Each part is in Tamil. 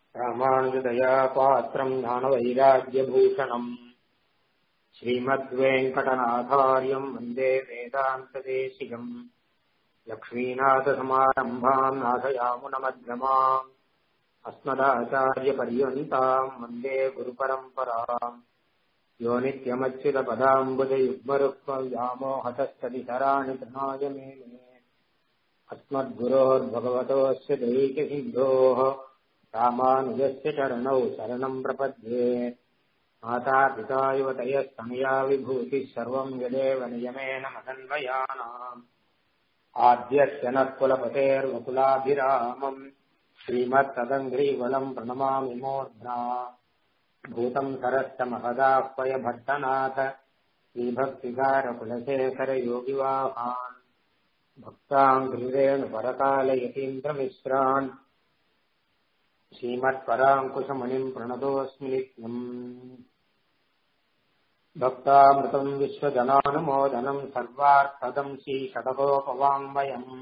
ராமானுஜதயா பாத்திரம் ஞானவைராக்கியபூஷணம் श्रीमद्वेङ्कटनाथार्यम् वन्दे वेदान्तदेशिकम् लक्ष्मीनाथसमारम्भाम् नाथयामुनमध्यमाम् अस्मदाचार्यपर्यन्ताम् वन्दे गुरुपरम्पराम् यो नित्यमच्युतपदाम्बुजयुग्मरुक्मव्यामोहतस्तदितराणि तृणाय मेने अस्मद्गुरोर्भगवतोऽस्य दैकसिन्धोः रामानुजस्य चरणौ शरणम् प्रपद्ये माता पिता युवतयस्तनया विभूतिः सर्वम् यदेव नियमेन मदन्वयानाम् आद्यस्य नः कुलपतेर्वकुलाभिरामम् श्रीमत्तदङ्घ्रीवलम् प्रणमामि मूर्ध्ना भूतम् सरश्च महदाह्वय भट्टनाथ श्रीभक्तिकारकुलशेखरयोगिवाहान् भक्ताङ्घ्रिरेण परकालयतीन्द्रमिश्रान् श्रीमत्पराङ्कुशमणिम् प्रणतोऽस्मि नित्यम् भक्तामृतम् विश्वजनानुमोदनम् सर्वार्थदम् श्रीषडकोपवाङ्मयम्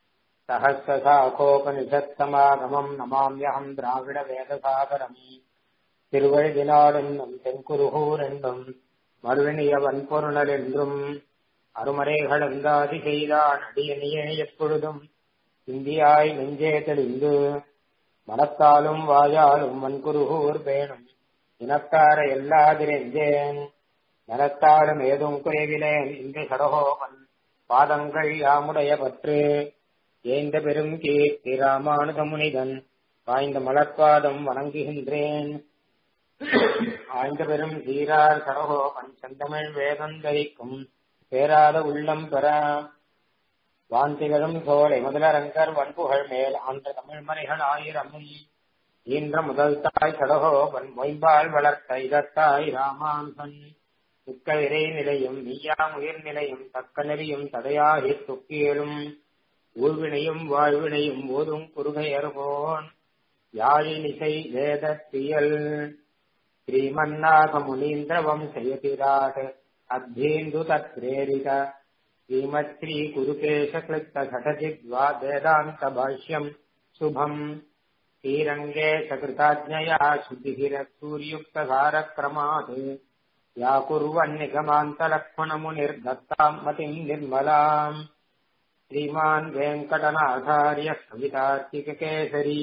सहस्रशाखोपनिषत्समागमम् नमाम्यहम् द्राविडवेदसागरम् திருவழுதினாளென்னும் தென்குருகூரென்றும் மறுவினியவன் பொருணல் என்றும் அருமறைகள் எந்தாதி செய்தான் அடியணியே எப்பொழுதும் இந்தியாய் நெஞ்சே தெளிந்து மனத்தாலும் வாயாலும் வன்குருகூர் பேணும் இனத்தார எல்லாதிரெஞ்சேன் நலத்தாலும் ஏதும் குறைவிலேன் இந்த சடகோபன் பாதங்கள் யாமுடைய பற்று ஏந்த பெரும் கீர்த்தி ராமானுத முனிதன் வாய்ந்த மலர்பாதம் வணங்குகின்றேன் ஆய்ந்த பெரும் சீரார் சடகோபன் செந்தமிழ் வேதந்தரிக்கும் பேராத உள்ளம் பெற வாந்திகளும் சோலை முதலரங்கர் வன்புகள் மேல் ஆன்ற தமிழ் மறைகள் ஆயிரம் ஈன்ற முதல் தாய் சடகோபன் மொய்பால் வளர்த்த இதத்தாய் ராமாந்தன் மிக்க இறை நிலையும் நீயாம் உயிர் நிலையும் தக்க நெறியும் தடையாகி துக்கியலும் ஊழ்வினையும் வாழ்வினையும் ஓதும் குறுகையர்கோன் யாழினிசை வேதத்தியல் ஸ்ரீமன்னாக முனீந்திர வம்சயதிராட் அத்தேந்து தத்ரேரித श्रीमत्श्री कुरुकेशकृत्तघटजिद्वा वेदान्तभाष्यम् शुभम् श्रीरङ्गे सकृताज्ञया शुद्धिरसूर्युक्तधारक्रमात् या कुर्वन्निगमान्तलक्ष्मणमुनिर्दत्ताम् मतिम् निर्मलाम् श्रीमान् वेङ्कटनाथार्य कवितार्किककेसरी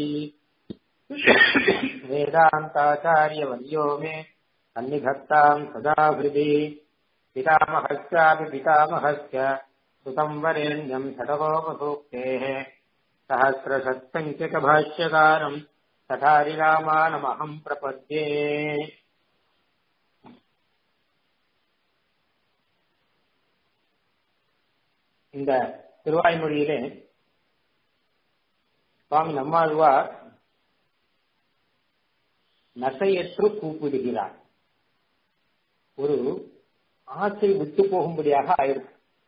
वेदान्ताचार्यवर्यो मे सन्निधत्ताम् सदा हृदि पितामहस्यापि पितामहस्य सुतम् वरेण्यम् षडगोपसूक्तेः सहस्रषत्सङ्ख्यकभाष्यकारम् तथारिरामानमहम् प्रपद्ये இந்த திருவாய்மொழியிலே சுவாமி நம்மாழ்வார் நசையற்று கூப்பிடுகிறார் ஒரு ஆசை விட்டு போகும்படியாக ஆயிருக்கு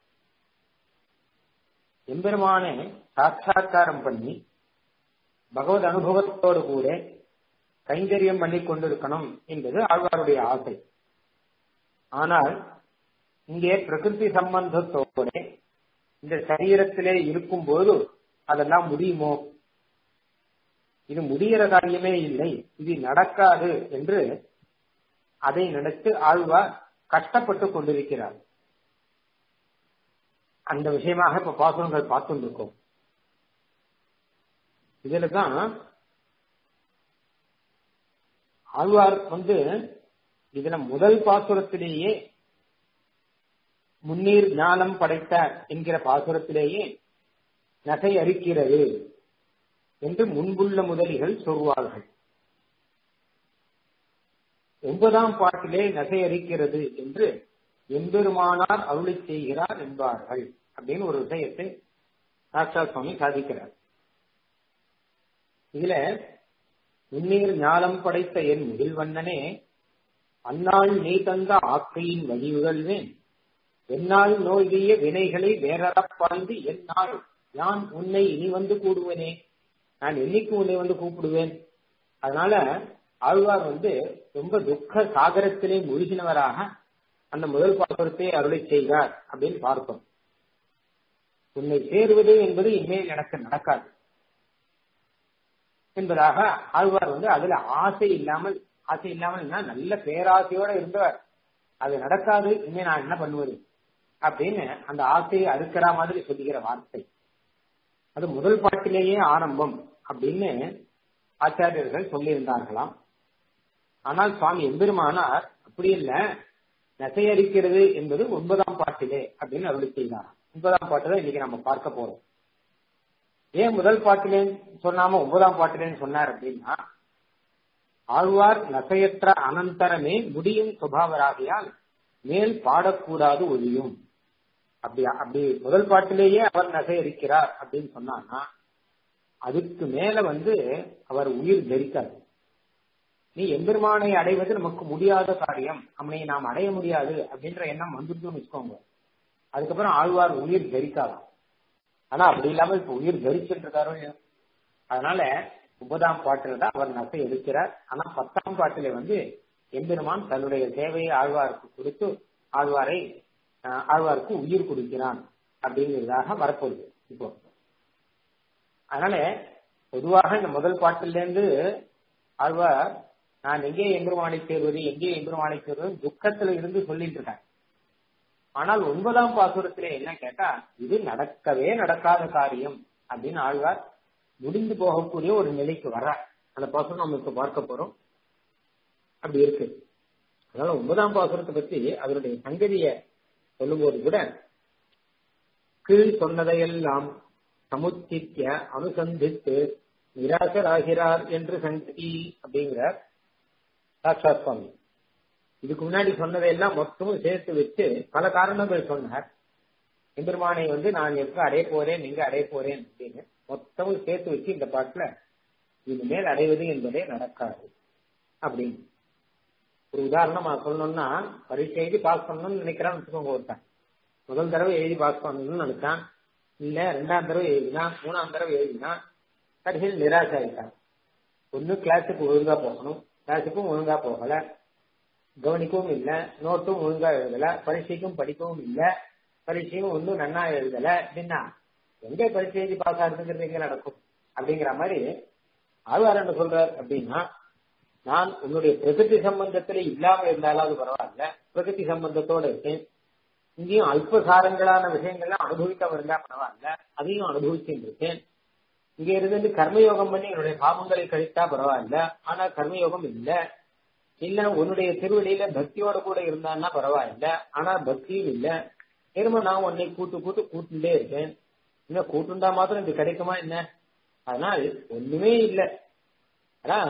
எம்பெருமானே சாட்சா்காரம் பண்ணி பகவத் அனுபவத்தோடு கூட கைங்கரியம் பண்ணி கொண்டிருக்கணும் என்பது ஆழ்வாருடைய ஆசை ஆனால் இங்கே பிரகிருதி சம்பந்தத்தோட இந்த சரீரத்திலே இருக்கும் போது அதெல்லாம் முடியுமோ இது முடிகிற காரியமே இல்லை இது நடக்காது என்று அதை நினைத்து ஆழ்வார் கஷ்டப்பட்டு கொண்டிருக்கிறார் அந்த விஷயமாக இப்ப பாசுரங்கள் பார்த்து இருக்கோம் இதுல தான் ஆழ்வார் வந்து இதுல முதல் பாசுரத்திலேயே முன்னீர் ஞானம் படைத்தார் என்கிற பாசுரத்திலேயே நகை அரிக்கிறது என்று முன்புள்ள முதலிகள் சொல்வார்கள் ஒன்பதாம் பாட்டிலே நகை அரிக்கிறது என்று எம்பெருமானார் அருளை செய்கிறார் என்பார்கள் அப்படின்னு ஒரு விஷயத்தை சாட்சா சுவாமி சாதிக்கிறார் இதுல உன்னீர் ஞானம் படைத்த என் முகில்வண்ணனே அந்நாள் நீ தந்த ஆக்கையின் வழியுகழ்வேன் என்னால் நோய்கிய வினைகளை வேறறப்பாய்ந்து என்னால் நான் உன்னை இனி வந்து கூடுவேனே நான் என்னைக்கு உன்னை வந்து கூப்பிடுவேன் அதனால ஆழ்வார் வந்து ரொம்ப துக்க சாகரத்திலே மூழ்கினவராக அந்த முதல் பாசுரத்தை அருளை செய்தார் அப்படின்னு பார்ப்போம் உன்னை சேருவது என்பது இனிமேல் எனக்கு நடக்காது என்பதாக ஆழ்வார் வந்து அதுல ஆசை இல்லாமல் ஆசை இல்லாமல் நல்ல பேராசையோட இருந்தவர் அது நடக்காது இனிமே நான் என்ன பண்ணுவது அப்படின்னு அந்த ஆசையை அறுக்கிற மாதிரி சொல்லுகிற வார்த்தை அது முதல் பாட்டிலேயே ஆரம்பம் அப்படின்னு ஆச்சாரியர்கள் சொல்லியிருந்தார்களாம் ஆனால் சுவாமி எம்பெருமானார் அப்படி இல்ல நசையரிக்கிறது என்பது ஒன்பதாம் பாட்டிலே அப்படின்னு அருளி செய்தார் ஒன்பதாம் பாட்டுல இன்னைக்கு நம்ம பார்க்க போறோம் ஏன் முதல் பாட்டிலேன்னு சொன்னாம ஒன்பதாம் பாட்டிலேன்னு சொன்னார் அப்படின்னா ஆழ்வார் நசையற்ற அனந்தரமே முடியும் சுபாவராகியால் மேல் பாடக்கூடாது ஒழியும் அப்படி அப்படி முதல் பாட்டிலேயே அவர் நசையரிக்கிறார் அப்படின்னு சொன்னான்னா அதுக்கு மேல வந்து அவர் உயிர் தரிக்காது நீ எம்பெருமானை அடைவது நமக்கு முடியாத காரியம் அவனை நாம் அடைய முடியாது அப்படின்ற எண்ணம் வந்துருச்சுன்னு வச்சுக்கோங்க அதுக்கப்புறம் ஆழ்வார் உயிர் தரிக்காதாம் ஆனா அப்படி இல்லாம இப்ப உயிர் தரிச்சுட்டு இருக்காரு அதனால ஒன்பதாம் பாட்டில் தான் அவர் நசை எடுக்கிறார் ஆனா பத்தாம் பாட்டில வந்து எம்பெருமான் தன்னுடைய சேவையை ஆழ்வாருக்கு கொடுத்து ஆழ்வாரை ஆழ்வாருக்கு உயிர் கொடுக்கிறான் அப்படிங்கிறதாக வரப்போகுது இப்போ அதனால பொதுவாக இந்த முதல் பாட்டிலேருந்து ஆழ்வார் நான் எங்கே எம்பெருமானை சேர்வது எங்கே எம்பெருமானை சேர்வது துக்கத்துல இருந்து சொல்லிட்டு இருக்கேன் ஆனால் ஒன்பதாம் பாசுரத்திலே என்ன கேட்டா இது நடக்கவே நடக்காத காரியம் அப்படின்னு ஆழ்வார் முடிந்து போகக்கூடிய ஒரு நிலைக்கு வர அந்த பாசுரம் நம்ம இப்ப பார்க்க போறோம் அப்படி இருக்கு அதனால ஒன்பதாம் பாசுரத்தை பத்தி அதனுடைய சங்கதிய சொல்லும்போது கூட கீழ் சொன்னதையெல்லாம் சமுச்சித்திய அனுசந்தித்து நிராசராகிறார் என்று சங்கதி அப்படிங்கிறார் சாட்சாத் சுவாமி இதுக்கு முன்னாடி சொன்னதையெல்லாம் மொத்தமும் சேர்த்து வச்சு பல காரணங்கள் சொன்னார் எம்பெருமானை வந்து நான் எப்ப அடைய போறேன் எங்க அடைய போறேன் அப்படின்னு மொத்தமும் சேர்த்து வச்சு இந்த பாட்டுல இனிமேல் அடைவது என்பதே நடக்காது அப்படின்னு ஒரு உதாரணமா சொல்லணும்னா பரீட்சை எழுதி பாஸ் பண்ணணும்னு நினைக்கிறான்னு வச்சுக்கோங்க ஒருத்தன் முதல் தடவை எழுதி பாஸ் பண்ணணும்னு நினைச்சான் இல்ல ரெண்டாம் தடவை எழுதினா மூணாம் தடவை எழுதினா கடைசியில் நிராசை ஆயிட்டான் ஒன்னு கிளாஸுக்கு ஒழுங்கா போகணும் கிளாஸுக்கும் ஒழுங்கா போகல கவனிக்கவும் இல்ல நோட்டும் ஒழுங்கா எழுதல பரீட்சைக்கும் படிக்கவும் இல்ல பரீட்சையும் ஒன்றும் நன்னா எழுதல அப்படின்னா எங்க பரீட்சை எழுதி பாஸ் ஆகுதுங்கிறது எங்க நடக்கும் அப்படிங்கிற மாதிரி ஆழ்வார் என்ன சொல்றார் அப்படின்னா நான் உன்னுடைய பிரகிருதி சம்பந்தத்துல இல்லாம இருந்தாலாவது பரவாயில்ல பிரகிருதி சம்பந்தத்தோட இருக்கேன் இங்கேயும் அல்பசாரங்களான விஷயங்கள்லாம் அனுபவிக்காம இருந்தா பரவாயில்ல அதையும் அனுபவிச்சுட்டு இருக்கேன் இங்க இருந்து கர்மயோகம் பண்ணி என்னுடைய பாவங்களை கழித்தா பரவாயில்ல ஆனா கர்மயோகம் இல்ல இல்ல உன்னுடைய திருவடியில பக்தியோட கூட இருந்தான்னா பரவாயில்ல ஆனா பக்தியும் இல்ல திரும்ப நான் உன்னை கூட்டு கூட்டு கூட்டுட்டே இருக்கேன் இன்னும் கூட்டுண்டா மாத்திரம் இது கிடைக்குமா என்ன அதனால் ஒண்ணுமே இல்லை அதான்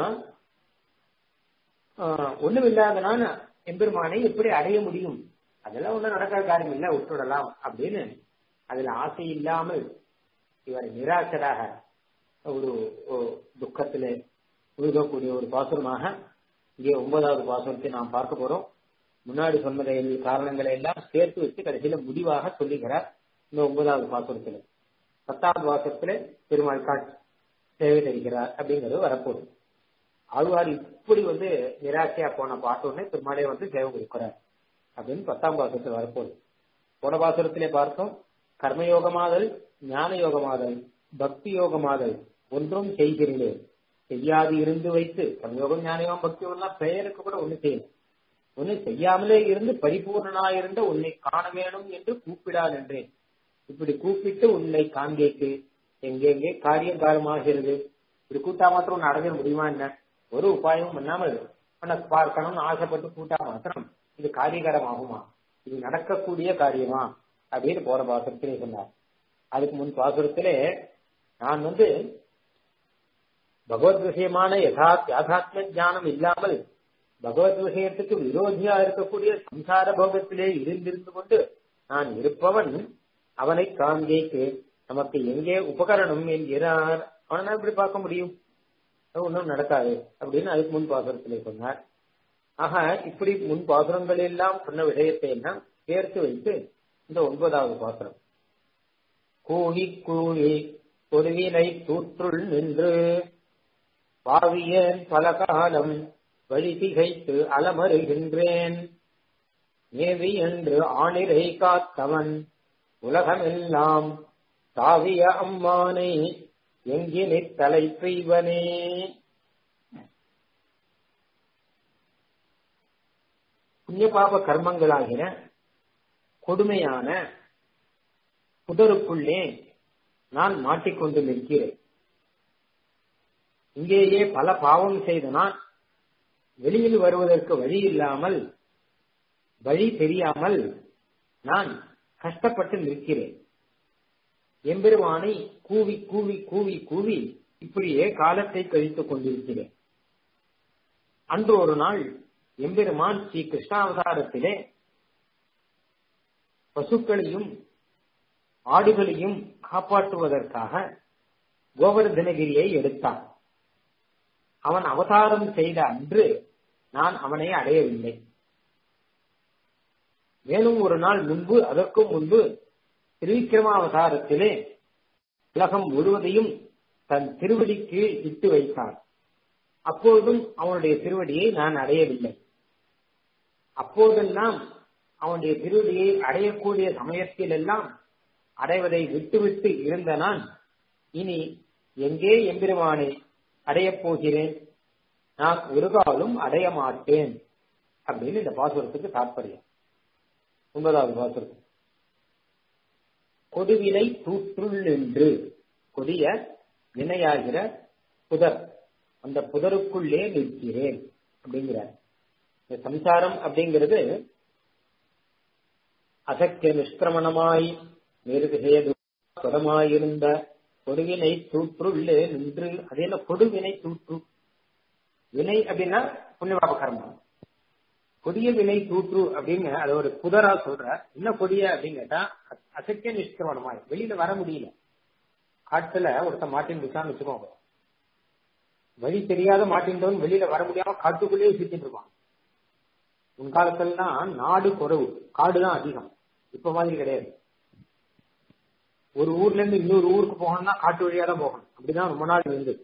ஒண்ணும் இல்லாதனால எம்பெருமானை எப்படி அடைய முடியும் அதெல்லாம் ஒண்ணும் நடக்காத காரியம் இல்ல விட்டுடலாம் அப்படின்னு அதுல ஆசை இல்லாமல் இவர் நிராசராக ஒரு துக்கத்திலே உழுகக்கூடிய ஒரு பாசுரமாக இங்கே ஒன்பதாவது பாசுரத்தை நாம் பார்க்க போறோம் முன்னாடி சொன்னதை காரணங்களை எல்லாம் சேர்த்து வச்சு கடைசியில முடிவாக சொல்லுகிறார் இந்த ஒன்பதாவது பாசுரத்துல பத்தாவது பாசுரத்துல பெருமாள் காட்சி சேவை தருகிறார் அப்படிங்கிறது வரப்போகுது ஆழ்வார் இப்படி வந்து நிராசையா போன பாட்டோன்னே பெருமாளே வந்து சேவை கொடுக்கிறார் அப்படின்னு பத்தாம் பாசுரத்தில் வரப்போகுது போன பாசுரத்திலே பார்த்தோம் கர்மயோகமாதல் ஞான யோகமாதல் பக்தி யோகமாதல் ஒன்றும் செய்கிறேன் செய்யாது இருந்து வைத்து கர்மயோகம் ஞானயோகம் பக்தி யோகம் பெயருக்கு கூட ஒண்ணு செய்யணும் ஒண்ணு செய்யாமலே இருந்து பரிபூர்ணனா இருந்த உன்னை காண வேணும் என்று கூப்பிடான் என்றேன் இப்படி கூப்பிட்டு உன்னை காண்கைக்கு எங்கெங்கே காரியம் காலமாகிறது இப்படி கூட்டா மாத்திரம் ஒன்னு அடைஞ்சிட முடியுமா என்ன ஒரு உபாயமும் பண்ணாமல் உன்னை பார்க்கணும்னு ஆசைப்பட்டு கூட்டா மாத்திரம் இது காரியகரம் ஆகுமா இது நடக்கக்கூடிய காரியமா அப்படின்னு போற பாசுரத்திலே சொன்னார் அதுக்கு முன் பாசுரத்திலே நான் வந்து பகவத் விஷயமான யதா யாதாத்ம ஜானம் இல்லாமல் பகவத் விஷயத்துக்கு விரோதியா இருக்கக்கூடிய சம்சார போகத்திலே இருந்திருந்து கொண்டு நான் இருப்பவன் அவனை காண்கைக்கு நமக்கு எங்கே உபகரணம் என்கிறார் அவனை எப்படி பார்க்க முடியும் ஒன்றும் நடக்காது அப்படின்னு அதுக்கு முன் பாசுரத்திலே சொன்னார் ஆக இப்படி முன் பாசுரங்கள் எல்லாம் சொன்ன விஷயத்தை எல்லாம் சேர்த்து வைத்து இந்த ஒன்பதாவது பாசுரம் கூழி கூழி பொருவினை தூற்றுள் நின்று பாவியேன் பல காலம் வழி திகைத்து அலமருகின்றேன் மேவி என்று ஆணிரை காத்தவன் உலகமெல்லாம் தாவிய அம்மானை எங்கினை தலை பெய்வனே புண்ணிய பாப கர்மங்களாகிற கொடுமையான புதருக்குள்ளே நான் மாட்டிக்கொண்டு நிற்கிறேன் இங்கேயே பல பாவம் செய்த நான் வெளியில் வருவதற்கு வழி இல்லாமல் வழி தெரியாமல் நான் கஷ்டப்பட்டு நிற்கிறேன் எம்பெருமானை கூவி கூவி கூவி கூவி இப்படியே காலத்தை கழித்துக் கொண்டிருக்கிறேன் அன்று ஒரு நாள் எம்பெருமான் ஸ்ரீ கிருஷ்ணாவதாரத்திலே பசுக்களையும் ஆடுகளையும் காப்பாற்றுவதற்காக கோவர்தனகிரியை எடுத்தான் அவன் அவதாரம் செய்த அன்று நான் அவனை அடையவில்லை மேலும் ஒரு நாள் முன்பு அதற்கும் முன்பு திருவிக்கிரமாவதாரத்திலே உலகம் முழுவதையும் தன் திருவடிக்கு இட்டு வைத்தான் அப்போதும் அவனுடைய திருவடியை நான் அடையவில்லை அப்போதெல்லாம் அவனுடைய திருவடியை அடையக்கூடிய சமயத்தில் எல்லாம் அடைவதை விட்டுவிட்டு இருந்த நான் இனி எங்கே எம்பெருமானை அடையப் போகிறேன் நான் ஒரு காலம் அடைய மாட்டேன் அப்படின்னு இந்த பாசுரத்துக்கு தாற்பயம் ஒன்பதாவது பாசுரம் கொடுவினை தூற்றுள் என்று கொடிய வினையாகிற புதர் அந்த புதருக்குள்ளே நிற்கிறேன் அப்படிங்கிறார் இந்த சம்சாரம் அப்படிங்கிறது அசக்கிய நிஷ்கிரமணமாய் நேருகையதுமாயிருந்த கொடுவினை தூற்றுள்ளே நின்று அது என்ன கொடுவினை தூற்று வினை அப்படின்னா புண்ணியபாப கர்மம் கொடிய வினை தூற்று அப்படின்னு அது ஒரு புதரா சொல்ற என்ன கொடிய அப்படின்னு கேட்டா அசக்கிய நிஷ்கிரமணமாய் வெளியில வர முடியல காட்டுல ஒருத்த மாட்டின் இருக்கான்னு வச்சுக்கோங்க வழி தெரியாத மாட்டின்றவன் வெளியில வர முடியாம காட்டுக்குள்ளேயே சுத்திட்டு இருப்பான் உன் காலத்துலலாம் நாடு குறைவு காடுதான் அதிகம் இப்ப மாதிரி கிடையாது ஒரு ஊர்ல இருந்து இன்னொரு ஊருக்கு போகணும்னா காட்டு வழியா தான் போகணும் அப்படிதான் ரொம்ப நாள் இருந்தது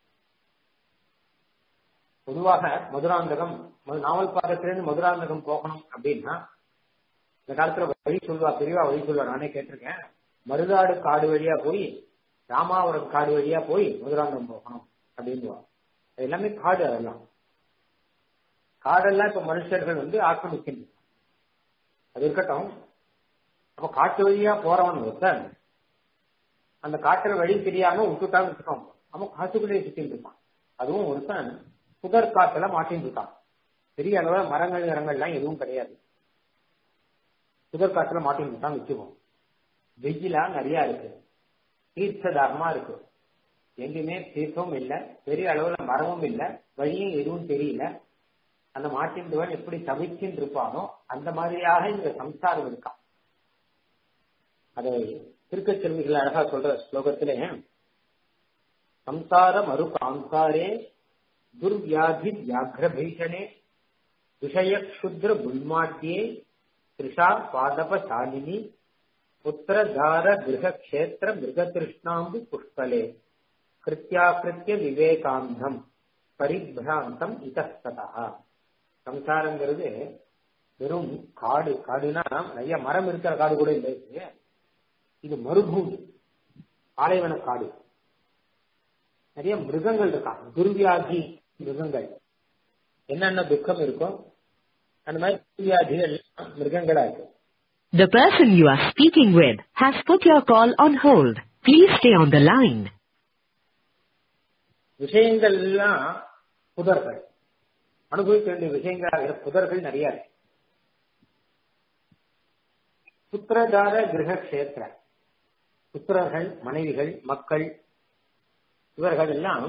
பொதுவாக மதுராந்தகம் நாவல் பாக்கத்திலிருந்து மதுராந்தகம் போகணும் அப்படின்னா இந்த காலத்துல வழி சொல்லுவா பெரியவா வழி சொல்லுவா நானே கேட்டிருக்கேன் மருதாடு காடு வழியா போய் ராமாவரம் காடு வழியா போய் மதுராந்தகம் போகணும் அப்படின்னுவா அது எல்லாமே காடு அதெல்லாம் காடெல்லாம் இப்ப மனுஷர்கள் வந்து ஆக்கிரமிக்கின்றன அது இருக்கட்டும் அப்ப காட்டு வழியா போறவன் ஒருத்தன் அந்த காட்டுல வழி தெரியாம விட்டுட்டான்னு வச்சுக்கோங்க அவன் காட்டுக்குள்ளேயே சுத்திட்டு இருப்பான் அதுவும் ஒருத்தன் புதர் காட்டுல மாட்டின்னு இருக்கான் பெரிய அளவுல மரங்கள் நிறங்கள்லாம் எதுவும் கிடையாது புதர் காட்டுல மாட்டின்னு இருக்கான் வச்சுக்கோம் வெயிலா நிறைய இருக்கு தீர்த்ததாகமா இருக்கு எங்கேயுமே தீர்த்தமும் இல்லை பெரிய அளவுல மரமும் இல்லை வழியும் எதுவும் தெரியல அந்த மாட்டின்றவன் எப்படி தவிச்சுன்னு இருப்பானோ அந்த மாதிரியாக இந்த சம்சாரம் இருக்கான் அதை திருக்கச்செல்விகள் அழகா சொல்ற ஸ்லோகத்திலே சம்சார மறு காந்தாரே துர்வியாதி வியாகிர பீஷணே விஷய க்ஷுத்ர புல்மாட்டியே திரிஷா பாதப சாலினி புத்திரதார கிரக கஷேத்திர மிருகதிருஷ்ணாம்பு புஷ்கலே கிருத்தியாக்கிருத்திய விவேகாந்தம் பரிபிராந்தம் இதஸ்ததா சம்சாரங்கிறது வெறும் காடு காடுனா நிறைய மரம் இருக்கிற காடு கூட இல்லை இது மறுபூமி பாலைவன காடு நிறைய மிருகங்கள் இருக்கான் துர்வியாதி மிருகங்கள் என்னென்ன துக்கம் இருக்கோ அந்த மாதிரி துர்வியாதிகள் மிருகங்களா இருக்கு The person you are speaking with has put your call on hold. Please stay on the line. விஷயங்கள் எல்லாம் புதர்கள் அனுபவிக்க வேண்டிய விஷயங்களாக புதர்கள் நிறைய இருக்கு புத்திரதார கிரக கஷேத்திர புத்திரர்கள் மனைவிகள் மக்கள் இவர்கள் எல்லாம்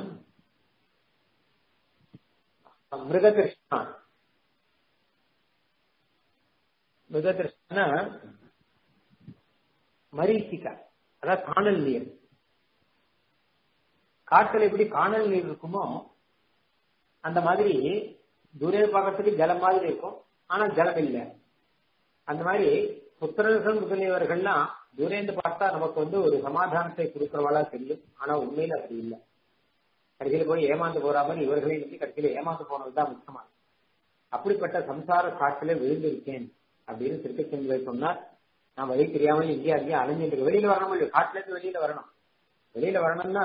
மிருகதிருஷ்ணா மிருகதிருஷ்ணா மரீசிகா அதாவது காணல் நீர் காட்டில் எப்படி காணல் நீர் இருக்குமோ அந்த மாதிரி தூரே பார்க்கறதுக்கு ஜலம் மாதிரி இருக்கும் ஆனா ஜலம் இல்லை அந்த மாதிரி புத்திரர்கள் முதலியவர்கள்லாம் தூரேந்து பார்த்தா நமக்கு வந்து ஒரு சமாதானத்தை கொடுக்கிறவாளா தெரியும் ஆனா உண்மையில அப்படி இல்லை கடைசியில போய் ஏமாந்து போற மாதிரி இவர்களையும் வந்து கடைசியில ஏமாந்து போனதுதான் முக்கியமா அப்படிப்பட்ட சம்சார காட்டில விழுந்திருக்கேன் அப்படின்னு திருக்கச்சந்திரை சொன்னார் நான் வழி தெரியாம இங்கே அங்கேயும் அலைஞ்சிட்டு வெளியில வரணும் இல்லையோ காட்டுல இருந்து வெளியில வரணும் வெளியில வரணும்னா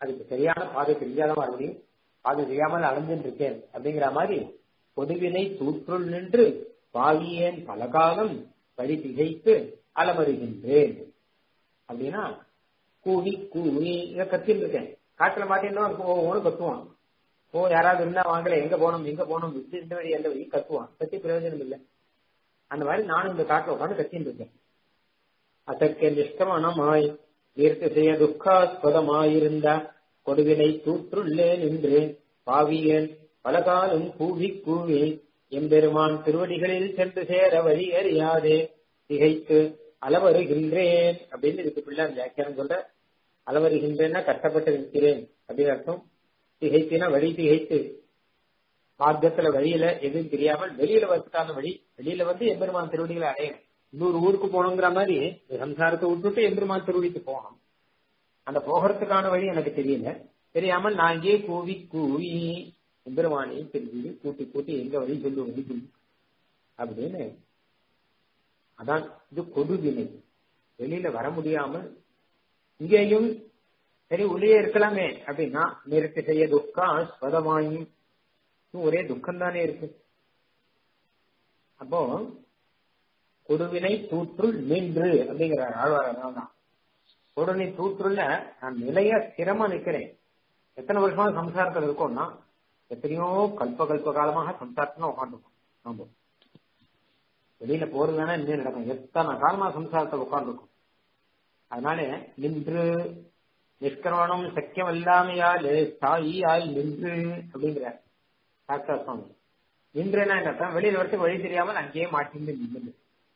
அதுக்கு சரியான பாதை தெரியாத மறுபடியும் பாதை தெரியாமல் அலைஞ்சுட்டு இருக்கேன் அப்படிங்கிற மாதிரி பொதுவினை தூற்றுள் நின்று பாவியேன் பல காலம் வழி திகைத்து அலமருகின்றேன் அப்படின்னா கூவி கூவி இதை கத்தின்னு இருக்கேன் காட்டுல மாட்டேன்னா ஒவ்வொரு கத்துவான் ஓ யாராவது இருந்தா வாங்கல எங்க போகணும் எங்க போகணும் விட்டு இந்த வழி எந்த வழி கத்துவான் கத்தி பிரயோஜனம் இல்லை அந்த மாதிரி நானும் இந்த காட்டுல உட்காந்து கத்தின்னு இருக்கேன் அதற்கு நிஷ்கமனமாய் தீர்க்க செய்ய துக்காஸ்பதமாயிருந்த கொடுவினை தூற்றுள்ளே நின்று பாவியன் பலகாலம் கூவி கூவி எம்பெருமான் திருவடிகளில் சென்று சேர வழி அறியாதே திகைத்து அளவருகின்றேன் அப்படின்னு இதுக்கு பிள்ளை வியாக்கியானம் சொல்ற அளவருகின்றேன்னா கஷ்டப்பட்டு நிற்கிறேன் அப்படின்னு அர்த்தம் திகைத்தினா வழி திகைத்து மார்க்கத்துல வழியில எதுவும் தெரியாமல் வெளியில வரதுக்கான வழி வெளியில வந்து எம்பெருமான் திருவடிகளை அடையணும் இன்னொரு ஊருக்கு போகணுங்கிற மாதிரி சம்சாரத்தை விட்டுட்டு எம்பெருமான் திருவடிக்கு போகணும் அந்த போகிறதுக்கான வழி எனக்கு தெரியல தெரியாமல் நான் இங்கே கூவி கூவி எம்பெருமானை தெரிஞ்சு கூட்டி கூட்டி எங்க வழி சொல்லு வழி சொல்லு அப்படின்னு அதான் இது கொடுவினை வெளியில வர முடியாமல் இங்கேயும் சரி உள்ளே இருக்கலாமே அப்படின்னா நிறுத்தி செய்ய துக்கா ஸ்வதமாயும் ஒரே துக்கம் தானே இருக்கு அப்போ கொடுவினை தூற்றுள் நின்று அப்படிங்கிற ஆழ்வார் தான் கொடுவினை தூற்றுள்ள நான் நிலைய ஸ்திரமா நிக்கிறேன் எத்தனை வருஷமா சம்சாரத்தில் இருக்கோம்னா எத்தனையோ கல்ப கல்ப காலமாக சம்சாரத்துல உட்காந்துருக்கோம் நம்ம வெளியில போறது வேணா இன்னும் நடக்கும் எத்தனை காலமா சம்சாரத்தில் உட்காந்துருக்கும் அதனால நின்று நிஷ்கரணம் சக்கியம் இல்லாமையால் தாயி ஆய் நின்று அப்படிங்கிற டாக்டர் சுவாமி நின்றுனா என்ன வெளியில வரத்து வழி தெரியாமல் அங்கேயே மாட்டிந்து நின்று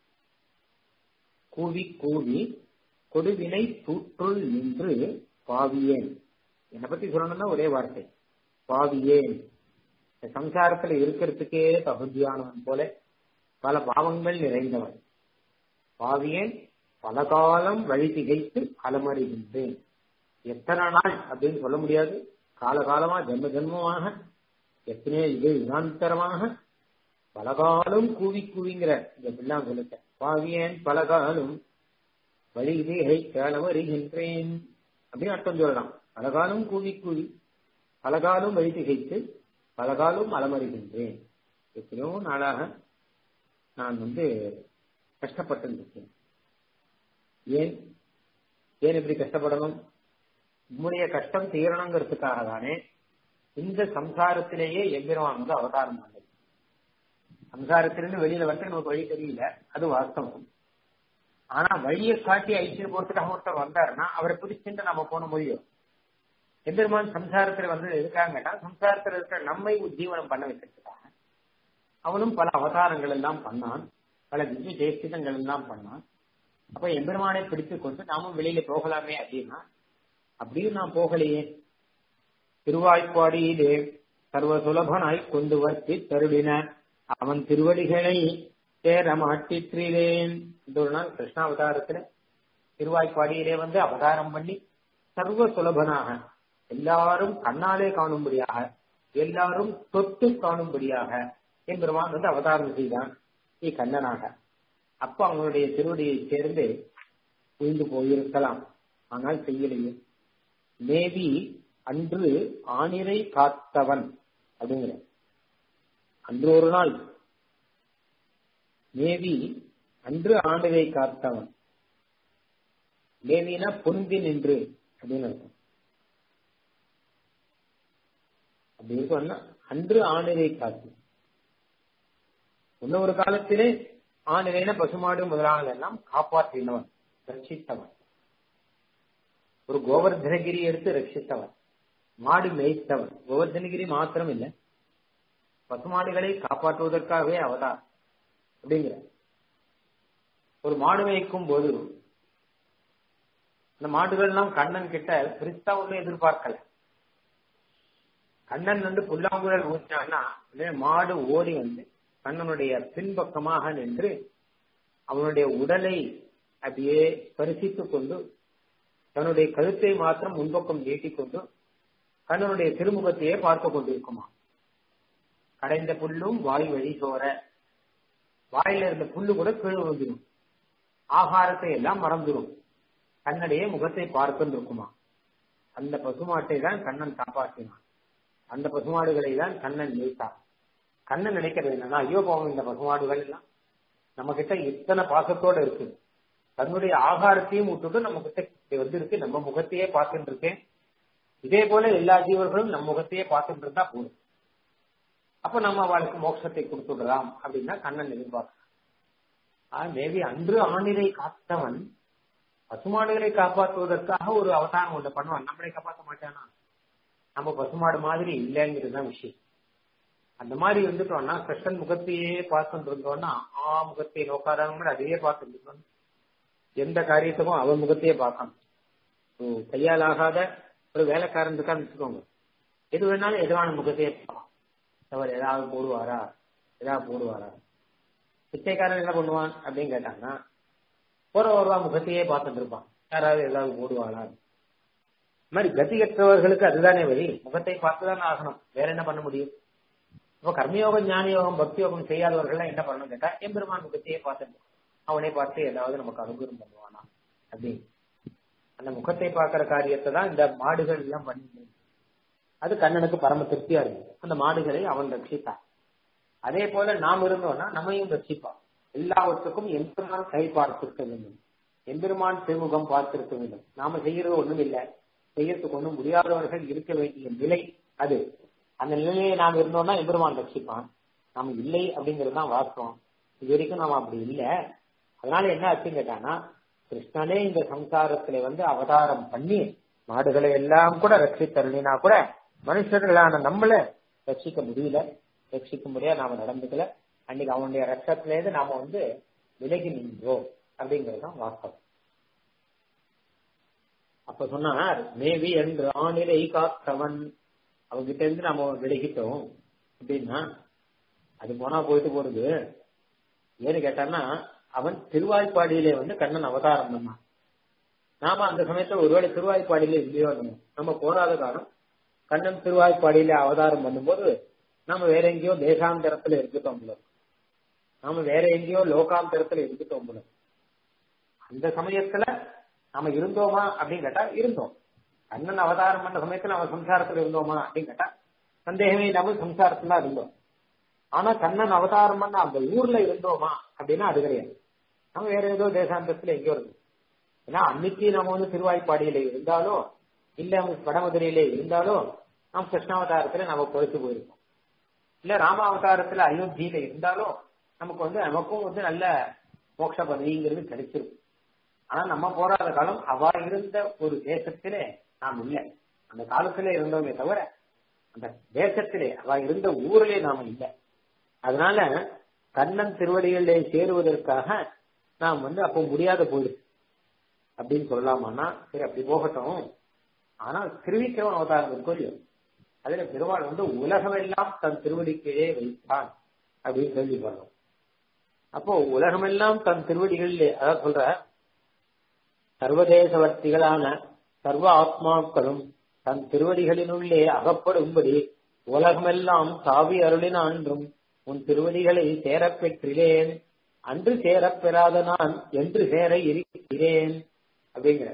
கூவி கூவி கொடுவினை தூற்றுள் நின்று பாவியேன் என்னை பத்தி சொல்லணும்னா ஒரே வார்த்தை பாவியேன் சம்சாரத்துல இருக்கிறதுக்கே தகுதியானவன் போல பல பாவங்கள் நிறைந்தவன் பாவியேன் பல காலம் வழி திகைத்து அலமறிகின்றேன் எத்தனை நாள் அப்படின்னு சொல்ல முடியாது காலகாலமா ஜென்ம ஜென்மமாக எத்தனையோ இது யுகாந்தரமாக பலகாலம் கூவி கூவிங்கிற இந்த பிள்ளாம் சொல்லிட்டேன் பாவியேன் பலகாலம் வழி திகைத்து அலமறிகின்றேன் அப்படின்னு அர்த்தம் சொல்லலாம் பலகாலம் கூவி கூவி பலகாலம் வழி திகைத்து பலகாலம் அலமறிகின்றேன் எத்தனையோ நாளாக நான் வந்து கஷ்டப்பட்டு இருக்கேன் ஏன் ஏன் இப்படி கஷ்டப்படணும் உம்முடைய கஷ்டம் தீரணுங்கிறதுக்காக தானே இந்த சம்சாரத்திலேயே எம்பெருமான் வந்து அவதாரம் பண்ணது சம்சாரத்திலிருந்து வெளியில வந்து நமக்கு வழி தெரியல அது வாஸ்தவம் ஆனா வழியை காட்டி ஐச்சியம் போறதுக்காக ஒருத்தர் வந்தாருன்னா அவரை பிடிச்சிட்டு நம்ம போன முடியும் எம்பெருமான் சம்சாரத்துல வந்து எதுக்காகட்டா சம்சாரத்துல இருக்கிற நம்மை உஜ்ஜீவனம் பண்ண வைக்கிறதுக்காக அவனும் பல அவதாரங்கள் எல்லாம் பண்ணான் பல திவ்ய சேஷ்டிதங்கள் எல்லாம் பண்ணான் அப்ப எம்பெருமானை பிடித்துக் கொண்டு நாமும் வெளியில போகலாமே அப்படின்னா அப்படியும் நான் போகலையே திருவாய்ப்பாடியிலே சர்வ சுலபனாய் கொண்டு வர்த்தி தருளின அவன் திருவடிகளை சேர மாட்டிற்றிலேன் இந்த ஒரு நாள் கிருஷ்ணாவதாரத்துல திருவாய்ப்பாடியிலே வந்து அவதாரம் பண்ணி சர்வ சுலபனாக எல்லாரும் கண்ணாலே காணும்படியாக எல்லாரும் தொட்டு காணும்படியாக எம்பெருமான் வந்து அவதாரம் செய்தான் நீ கண்ணனாக அப்ப அவங்களுடைய திருவடியை சேர்ந்து உயிர்ந்து போயிருக்கலாம் ஆனால் செய்யலையே மேபி அன்று ஆணிரை காத்தவன் அப்படிங்கிற அன்று ஒரு நாள் மேபி அன்று ஆண்டிரை காத்தவன் மேவினா பொந்தி நின்று அப்படின்னு அர்த்தம் அப்படி இருக்கோம்னா அன்று ஆணிரை காத்து முன்ன ஒரு காலத்திலே ஆணிரைன பசுமாடு முதலானது எல்லாம் காப்பாற்றினவன் ரட்சித்தவன் ஒரு கோவர்தனகிரி எடுத்து ரட்சித்தவன் மாடு மேய்த்தவன் கோவர்தனகிரி மாத்திரம் இல்லை பசுமாடுகளை காப்பாற்றுவதற்காகவே அவதார் அப்படிங்கிற ஒரு மாடு மேய்க்கும் போது அந்த மாடுகள் எல்லாம் கண்ணன் கிட்ட பெருசா ஒன்றும் எதிர்பார்க்கல கண்ணன் வந்து புல்லாங்குழல் ஊற்றினான்னா மாடு ஓடி வந்து கண்ணனுடைய பின்பக்கமாக நின்று அவனுடைய உடலை அப்படியே பரிசித்துக் கொண்டு தன்னுடைய கழுத்தை மாத்திரம் முன்பக்கம் நீட்டிக்கொண்டு கண்ணனுடைய திருமுகத்தையே பார்த்து கொண்டிருக்குமா கடைந்த புல்லும் வாய் வழி சோர வாயில இருந்த புல்லு கூட கீழே வந்துடும் ஆகாரத்தை எல்லாம் மறந்துடும் கண்ணடைய முகத்தை பார்த்துன்னு இருக்குமா அந்த பசுமாட்டை தான் கண்ணன் காப்பாற்றினான் அந்த பசுமாடுகளை தான் கண்ணன் நினைத்தான் கண்ணன் நினைக்கிறது என்னன்னா ஐயோ போவோம் இந்த பசுமாடுகள் எல்லாம் நம்ம கிட்ட இத்தனை பாசத்தோட இருக்கு தன்னுடைய ஆகாரத்தையும் விட்டுட்டு நம்ம கிட்ட வந்து இருக்கு நம்ம முகத்தையே பார்த்துட்டு இருக்கேன் இதே போல எல்லா ஜீவர்களும் நம்ம முகத்தையே பார்த்துட்டு இருந்தா போதும் அப்ப நம்ம அவளுக்கு மோட்சத்தை கொடுத்துடலாம் அப்படின்னா கண்ணன் எதிர்பார்க்கிறான் தேவி அன்று ஆணிலை காத்தவன் பசுமாடுகளை காப்பாற்றுவதற்காக ஒரு அவதாரம் ஒன்று பண்ணுவான் நம்மளை காப்பாற்ற மாட்டானா நம்ம பசுமாடு மாதிரி இல்லைங்கிறது தான் விஷயம் அந்த மாதிரி இருந்துட்டோம்னா கிருஷ்ணன் முகத்தையே பார்த்துட்டு இருந்தோம்னா ஆ முகத்தை நோக்காதவங்க அதையே பார்த்துட்டு இருந்தோம் எந்த காரியத்துக்கும் அவன் முகத்தையே பார்க்கணும் கையால் ஆகாத ஒரு வேலைக்காரன் இருக்கான்னு வச்சுக்கோங்க எது வேணாலும் எதுவான முகத்தையே பார்க்கலாம் அவர் ஏதாவது போடுவாரா ஏதாவது போடுவாரா பிச்சைக்காரன் என்ன பண்ணுவான் அப்படின்னு கேட்டாங்கன்னா போற ஒருவா முகத்தையே பார்த்துட்டு இருப்பான் யாராவது ஏதாவது போடுவாளா இந்த மாதிரி கதிகற்றவர்களுக்கு அதுதானே வழி முகத்தை பார்த்துதான் ஆகணும் வேற என்ன பண்ண முடியும் இப்போ கர்மயோகம் ஞான யோகம் பக்தி யோகம் செய்யாதவர்கள் என்ன பண்ணணும் கேட்டா எம்பெருமான் முகத்தையே பார்த்துட்டு அவனை பார்த்து ஏதாவது நமக்கு அனுகிரம் பண்ணுவானா அப்படின்னு அந்த முகத்தை பார்க்கிற காரியத்தை தான் இந்த மாடுகள் எல்லாம் பண்ணி அது கண்ணனுக்கு பரம திருப்தியா இருக்கு அந்த மாடுகளை அவன் ரட்சித்தான் அதே போல நாம் இருந்தோம்னா நம்மையும் ரட்சிப்பான் எல்லாவற்றுக்கும் எம்பெருமான் கை பார்த்திருக்க வேண்டும் எம்பெருமான் திருமுகம் பார்த்திருக்க வேண்டும் நாம செய்யறது ஒண்ணும் இல்லை செய்யறதுக்கு ஒண்ணும் முடியாதவர்கள் இருக்க வேண்டிய நிலை அது அந்த நிலையை நாம் இருந்தோம்னா எம்பெருமான் ரட்சிப்பான் நாம இல்லை அப்படிங்கிறது தான் வாஸ்தவம் இது வரைக்கும் நாம அப்படி இல்லை அதனால என்ன ஆச்சுன்னு கேட்டானா கிருஷ்ணனே இந்த சம்சாரத்துல வந்து அவதாரம் பண்ணி மாடுகளை எல்லாம் கூட ரட்சித்தருளினா கூட மனுஷர்களான நம்மள ரட்சிக்க முடியல ரட்சிக்க முடியாது நாம நடந்துக்கல அன்னைக்கு அவனுடைய ரத்தத்திலேருந்து நாம வந்து விலகி நின்றோம் அப்படிங்கிறது தான் வாஸ்தவம் அப்ப சொன்னார் மேவி என்று ஆணிலை காத்தவன் அவங்கிட்ட இருந்து நாம விலகிட்டோம் அப்படின்னா அது போனா போயிட்டு போறது ஏன்னு கேட்டான்னா அவன் திருவாய்ப்பாடியிலே வந்து கண்ணன் அவதாரம் பண்ணான் நாம அந்த சமயத்துல ஒருவேளை திருவாய்ப்பாடியில இல்லையோ நம்ம போராத காலம் கண்ணன் திருவாய்ப்பாடியில அவதாரம் பண்ணும்போது நாம வேற எங்கேயோ தேசாந்தரத்துல இருந்துட்டோம் போல நாம வேற எங்கேயோ லோகாந்தரத்துல இருந்துட்டோம் போல அந்த சமயத்துல நாம இருந்தோமா அப்படின்னு கேட்டா இருந்தோம் கண்ணன் அவதாரம் பண்ண சமயத்துல நம்ம சம்சாரத்துல இருந்தோமா அப்படின்னு கேட்டா சந்தேகமே இல்லாம சம்சாரத்துல இருந்தோம் ஆனா கண்ணன் அவதாரம் பண்ண அந்த ஊர்ல இருந்தோமா அப்படின்னா அது கிடையாது நம்ம வேற ஏதோ தேசாந்தரத்துல எங்கேயோ இருக்கும் ஏன்னா அன்னைக்கு நம்ம வந்து திருவாய்ப்பாடியில இருந்தாலும் இல்ல வடமதுரையில இருந்தாலும் நாம் கிருஷ்ணாவதாரத்துல நம்ம பொறுத்து போயிருக்கோம் இல்ல ராமாவதாரத்துல அயோத்தியில இருந்தாலும் நமக்கு வந்து நமக்கும் வந்து நல்ல மோட்ச பதவிங்கிறது கிடைச்சிருக்கும் ஆனா நம்ம போராத காலம் அவ இருந்த ஒரு தேசத்திலே நாம் இல்லை அந்த காலத்திலே இருந்தோமே தவிர அந்த தேசத்திலே அவ இருந்த ஊரிலே நாம இல்லை அதனால கண்ணன் திருவடிகளிலே சேருவதற்காக நாம் வந்து அப்போ முடியாத போயிடுச்சு அப்படின்னு சொல்லலாமான்னா சரி அப்படி போகட்டும் ஆனால் திருவிக்கிரமன் அவதாரம் இருக்கும் இல்லையோ அதுல பெருமாள் வந்து உலகமெல்லாம் தன் திருவடிக்கையே வைத்தான் அப்படின்னு கேள்விப்படுறோம் அப்போ உலகமெல்லாம் தன் திருவடிகளிலே அதாவது சொல்ற சர்வதேசவர்த்திகளான சர்வ ஆத்மாக்களும் தன் திருவடிகளினுள்ளே அகப்படும்படி உலகமெல்லாம் தாவி அருளினான்றும் உன் திருவடிகளை சேரப் பெற்றிலேன் அன்று சேரப் பெறாத நான் என்று சேர இருக்கிறேன் அப்படிங்கிற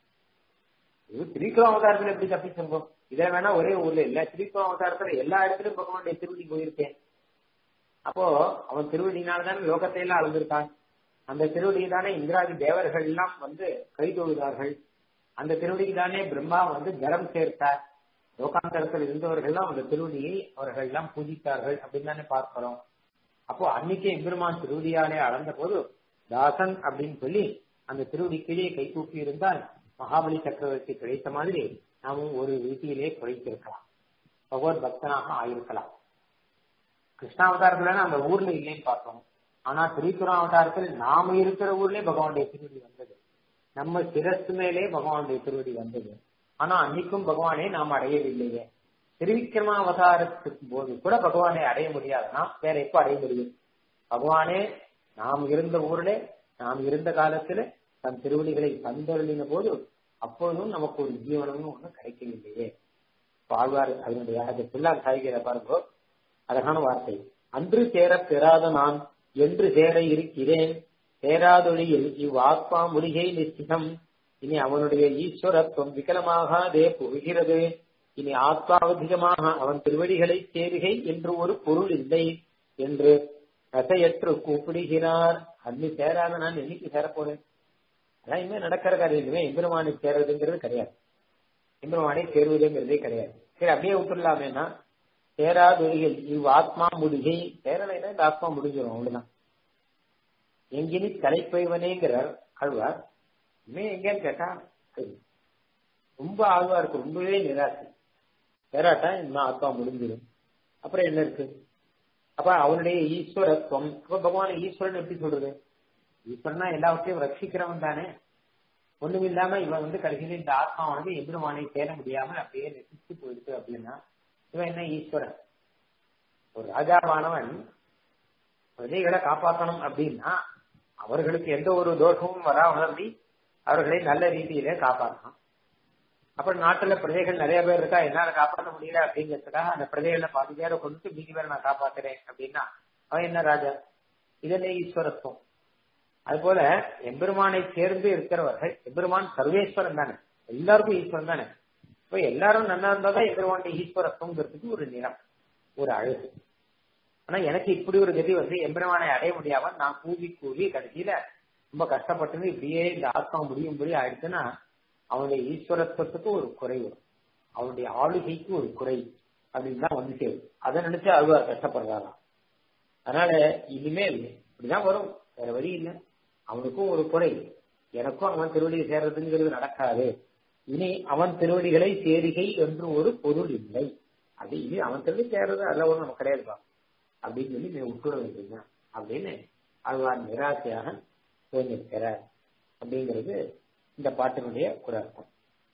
இது திரிக்குளம் அவதாரத்துல எப்படி தப்பிச்சிருக்கோம் இதை வேணா ஒரே ஊர்ல இல்ல திரிக்குளம் அவதாரத்துல எல்லா இடத்துலயும் பகவானுடைய திருவடி போயிருக்கேன் அப்போ அவன் திருவடினால்தானே லோகத்தை எல்லாம் அளந்திருக்கான் அந்த திருவடிக்கு தானே இந்திராதி தேவர்கள் எல்லாம் வந்து கை தொழுதார்கள் அந்த திருவடிக்கு தானே பிரம்மா வந்து கரம் சேர்த்தார் லோகாந்தரத்தில் இருந்தவர்கள்லாம் அந்த திருவடியை அவர்கள் எல்லாம் பூஜித்தார்கள் அப்படின்னு தானே பார்க்கிறோம் அப்போ அன்னைக்கே எம்பெருமான் திருவடியாலே அளந்த போது தாசன் அப்படின்னு சொல்லி அந்த திருவடி கீழே கை தூக்கி இருந்தால் மகாபலி சக்கரவர்த்தி கிடைத்த மாதிரி நாமும் ஒரு ரீதியிலே குறைத்திருக்கலாம் பகவத் பக்தனாக ஆயிருக்கலாம் கிருஷ்ணாவதாரத்துல அந்த ஊர்ல இல்லைன்னு பார்த்தோம் ஆனா திரிபுரம் அவதாரத்தில் நாம இருக்கிற ஊர்லயே பகவானுடைய திருவடி வந்தது நம்ம சிரசு மேலே பகவானுடைய திருவடி வந்தது ஆனா அன்னைக்கும் பகவானை நாம் அடையவில்லையே திருவிக்கிரம அவதாரத்துக்கு போது கூட பகவானை அடைய முடியாதுன்னா வேற எப்ப அடைய முடியும் பகவானே நாம் இருந்த ஊர்ல நாம் இருந்த காலத்துல தன் திருவடிகளை தந்தருளின போது அப்பொழுதும் நமக்கு ஒரு ஜீவனம்னு ஒண்ணு கிடைக்கவில்லையே வாழ்வார் அதனுடைய அது பிள்ளார் சாய்கிற பாருங்கோ அழகான வார்த்தை அன்று சேர பெறாத நான் என்று சேர இருக்கிறேன் சேராதொழியில் இவ் ஆத்மா முருகை நிச்சிதம் இனி அவனுடைய ஈஸ்வரத்துவம் விகலமாகாதே புகுகிறது இனி ஆத்மாவதிகமாக அவன் திருவடிகளை சேருகை என்று ஒரு பொருள் இல்லை என்று ரசையற்று கூப்பிடுகிறார் அன்னி சேராத நான் என்னைக்கு சேரப்போறேன் அதான் இனிமே நடக்கிற காரியம் இனிமே எம்பெருமானை சேர்றதுங்கிறது கிடையாது எம்பெருமானை சேருவதுங்கிறதே கிடையாது சரி அப்படியே விட்டுடலாமேனா சேராதொழிகள் இவ் ஆத்மா முடிகை சேரலைன்னா இந்த ஆத்மா முடிஞ்சிடும் அவ்வளவுதான் எங்கினி தலைப்பைவனேங்கிறார் ஆழ்வார் இனிமே எங்கேன்னு கேட்டா ரொம்ப ஆழ்வா இருக்கு ரொம்பவே நிராசை சேராட்டா இன்னும் ஆத்மா முடிஞ்சிடும் அப்புறம் என்ன இருக்கு அப்ப அவனுடைய ஈஸ்வரத்துவம் அப்ப பகவான் ஈஸ்வரன் எப்படி சொல்றது ஈஸ்வரனா எல்லாவற்றையும் ரட்சிக்கிறவன் தானே ஒண்ணும் இல்லாம இவன் வந்து கடைசியில இந்த ஆத்மாவானது எதிர்மானை சேர முடியாம அப்படியே நெசிச்சு போயிடுச்சு அப்படின்னா இவன் என்ன ஈஸ்வரன் ஒரு ராஜாவானவன் பிரஜைகளை காப்பாற்றணும் அப்படின்னா அவர்களுக்கு எந்த ஒரு தோஷமும் வராமி அவர்களை நல்ல ரீதியில காப்பாற்றணும் அப்புறம் நாட்டுல பிரஜைகள் நிறைய பேர் இருக்கா என்னால காப்பாற்ற முடியல அப்படிங்கிறதுக்காக அந்த பிரஜைகளை பாதி பேரை கொண்டு மீதி பேரை நான் காப்பாத்துறேன் அப்படின்னா அவன் என்ன ராஜா இதெல்லாம் ஈஸ்வரத்துவம் அது போல எம்பெருமானை சேர்ந்து இருக்கிறவர்கள் எம்பெருமான் சர்வேஸ்வரன் தானே எல்லாருக்கும் ஈஸ்வரன் தானே இப்ப எல்லாரும் நல்லா இருந்தாதான் எம்பெருமானுடைய ஈஸ்வரத்துவங்கிறதுக்கு ஒரு நிறம் ஒரு அழகு ஆனா எனக்கு இப்படி ஒரு கதி வந்து எம்பெருமானை அடைய முடியாம நான் கூவி கூவி கடைசியில ரொம்ப கஷ்டப்பட்டு இப்படியே இந்த ஆத்மா முடியும்படி ஆயிடுச்சுன்னா அவனுடைய ஈஸ்வரத்துவத்துக்கு ஒரு குறை வரும் அவனுடைய ஆளுகைக்கு ஒரு குறை அப்படின்னு தான் வந்து சேரும் அதை நினைச்சு அழுவார் கஷ்டப்படுறாராம் அதனால இனிமேல் இப்படிதான் வரும் வேற வழி இல்லை அவனுக்கும் ஒரு குறை எனக்கும் அவன் திருவடியை சேர்றதுங்கிறது நடக்காது இனி அவன் திருவடிகளை சேரிகை என்று ஒரு பொருள் இல்லை அது இனி அவன் திருவடி சேர்றது அதில் ஒன்றும் நமக்கு கிடையாதுப்பா அப்படின்னு சொல்லி நீ விட்டுட வேண்டியதுதான் அப்படின்னு அழ்வார் நிராசையாக தோன்றிருக்கிறார் அப்படிங்கிறது இந்த பாட்டினுடைய ஒரு அர்த்தம்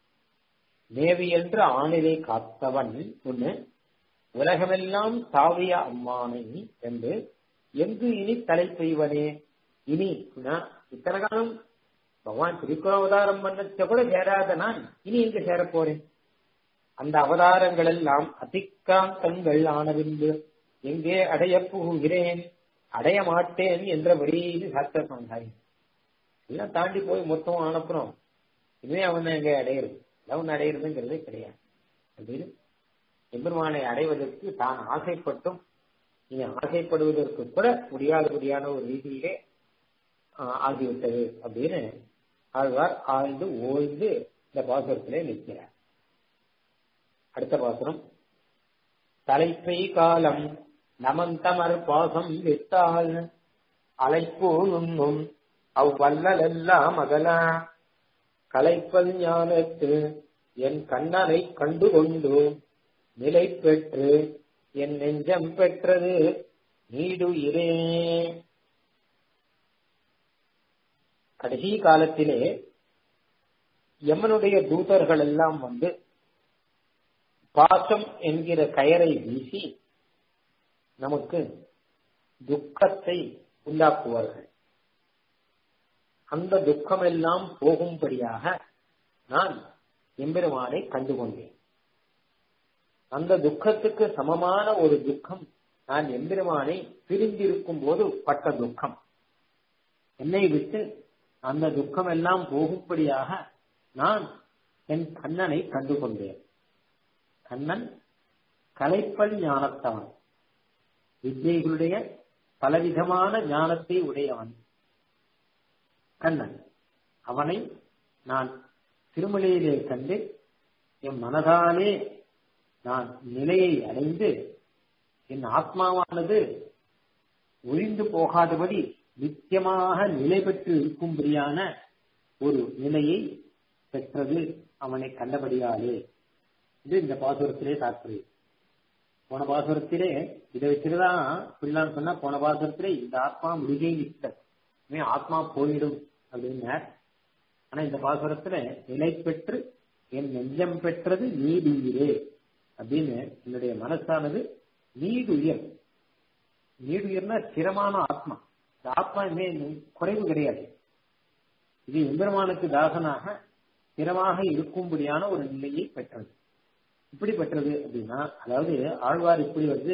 தேவி என்று ஆணிலை காத்தவன் ஒண்ணு உலகமெல்லாம் தாவிய அம்மானை என்று எங்கு இனி தலை செய்வனே இனி இத்தனை காலம் பகவான் திருக்குற அவதாரம் பண்ணச்ச கூட சேராத நான் இனி எங்க சேர போறேன் அந்த அவதாரங்கள் எல்லாம் அதிக்காந்தங்கள் ஆனபின்பு எங்கே அடைய புகுகிறேன் அடைய மாட்டேன் என்ற வழியில் சாஸ்திர சமுதாயம் எல்லாம் தாண்டி போய் மொத்தம் அனுப்புறோம் இனிமே அவனை எங்க அடையிறது அவன் அடையிறதுங்கிறதே கிடையாது அப்படின்னு எம்பெருமானை அடைவதற்கு தான் ஆசைப்பட்டும் இனி ஆசைப்படுவதற்கு கூட முடியாதபடியான ஒரு ரீதியிலே ஆகிவிட்டது அப்படின்னு ஆழ்வார் ஆழ்ந்து ஓய்ந்து இந்த பாசுரத்திலே நிற்கிறார் அடுத்த பாசுரம் தலைப்பை காலம் நமந்தமர் பாசம் விட்டால் அலைப்போ உண்ணும் அவ்வல்லலெல்லாம் அகலா கலைப்பல் ஞானத்து என் கண்ணனை கண்டு கொண்டு நிலை பெற்று என் நெஞ்சம் பெற்றது நீடுயிரே கடைசி காலத்திலே யமனுடைய தூதர்கள் எல்லாம் வந்து பாசம் என்கிற கயரை வீசி நமக்கு துக்கத்தை உண்டாக்குவார்கள் அந்த துக்கம் எல்லாம் போகும்படியாக நான் எம்பெருமானை கண்டுகொண்டேன் அந்த துக்கத்துக்கு சமமான ஒரு துக்கம் நான் எம்பெருமானை பிரிந்திருக்கும் போது பட்ட துக்கம் என்னை விட்டு அந்த துக்கம் எல்லாம் போகும்படியாக நான் என் கண்ணனை கண்டுகொண்டேன் கண்ணன் கலைப்பல் ஞானத்தவன் வித்யைகளுடைய பலவிதமான ஞானத்தை உடையவன் கண்ணன் அவனை நான் திருமலையிலே கண்டு என் மனதாலே நான் நிலையை அடைந்து என் ஆத்மாவானது ஒழிந்து போகாதபடி நித்தியமாக நிலை பெற்று இருக்கும்படியான ஒரு நிலையை பெற்றது அவனை கண்டபடியாலே இது இந்த பாசுரத்திலே தாற்பயம் போன பாசுரத்திலே இதை வச்சுதான் பிள்ளான்னு சொன்னா போன பாசுரத்திலே இந்த ஆத்மா முடிகை நிற்க ஆத்மா போயிடும் அப்படின்னார் ஆனா இந்த பாசுரத்துல நிலை பெற்று என் நெஞ்சம் பெற்றது நீடுயிரே அப்படின்னு என்னுடைய மனசானது நீடுயர் நீடுயர்னா ஸ்திரமான ஆத்மா இந்த ஆத்மா இனிமே குறைவு கிடையாது இது எம்பெருமானுக்கு தாசனாக ஸ்திரமாக இருக்கும்படியான ஒரு நிலையை பெற்றது இப்படி பெற்றது அப்படின்னா அதாவது ஆழ்வார் இப்படி வந்து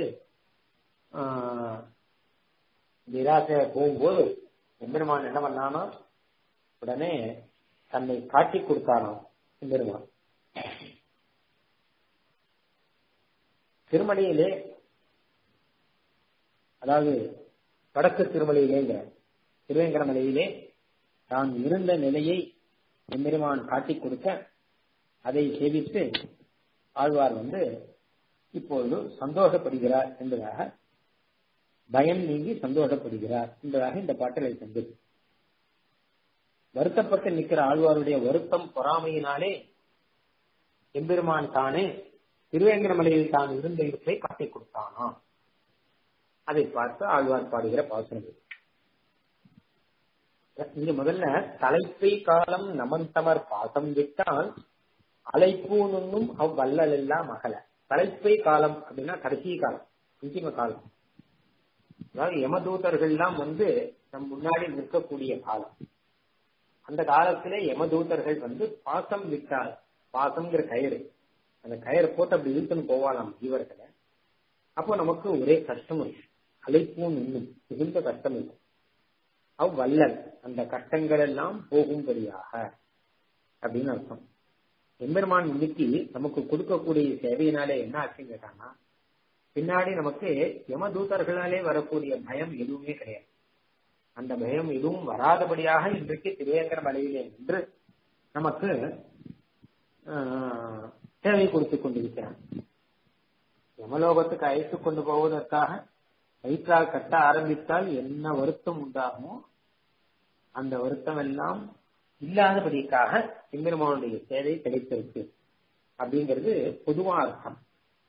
நிராசை போகும்போது எம்பெருமான் என்ன பண்ணானா உடனே தன்னை காட்டி கொடுத்தாராம் பெருமான் திருமலையிலே அதாவது வடக்கு திருமலையிலேங்கிற திருவேங்கடமலையிலே தான் இருந்த நிலையை எம்பெருமான் காட்டிக் கொடுக்க அதை சேவித்து ஆழ்வார் வந்து இப்பொழுது சந்தோஷப்படுகிறார் என்பதாக பயம் நீங்கி சந்தோஷப்படுகிறார் என்பதாக இந்த பாட்டலை தந்தது வருத்தப்பட்டு நிற்கிற ஆழ்வாருடைய வருத்தம் பொறாமையினாலே எம்பெருமான் தானே திருவேங்கடமலையில் தான் இருந்த இருப்பை காட்டிக் கொடுத்தானா அதை பார்த்து ஆழ்வார் பாடுகிற பாசனம் இங்க முதல்ல தலைப்பை காலம் நமந்தமர் பாசம் விட்டால் அலைப்பூனும் அவ்வல்லல் எல்லாம் அகல தலைப்பை காலம் அப்படின்னா கடைசி காலம் அந்திம காலம் அதாவது யமதூதர்கள் எல்லாம் வந்து நம் முன்னாடி நிற்கக்கூடிய காலம் அந்த காலத்திலே யமதூதர்கள் வந்து பாசம் விட்டால் பாசம்ங்கிற கயிறு அந்த கயிறை போட்டு அப்படி இழுத்துன்னு போவாளாம் ஜீவர்களை அப்போ நமக்கு ஒரே கஷ்டம் இருக்கும் அழைப்பும் இன்னும் மிகுந்த கஷ்டம் இருக்கும் அவ்வல்லல் அந்த கஷ்டங்கள் எல்லாம் போகும்படியாக அப்படின்னு அர்த்தம் எம்பெருமான் இன்னைக்கு நமக்கு கொடுக்கக்கூடிய சேவையினாலே என்ன ஆச்சுன்னு கேட்டாங்கன்னா பின்னாடி நமக்கு யமதூதர்களாலே வரக்கூடிய பயம் எதுவுமே கிடையாது அந்த பயம் எதுவும் வராதபடியாக இன்றைக்கு திருவேங்கர மலையிலே நின்று நமக்கு சேவை கொடுத்துக் கொண்டிருக்கிறான் யமலோகத்துக்கு அழைத்து கொண்டு போவதற்காக வயிற்றால் கட்ட ஆரம்பித்தால் என்ன வருத்தம் உண்டாகுமோ அந்த வருத்தம் எல்லாம் இல்லாதபடிக்காக எம்பெருமானுடைய சேவை கிடைத்திருக்கு அப்படிங்கிறது பொதுவா அர்த்தம்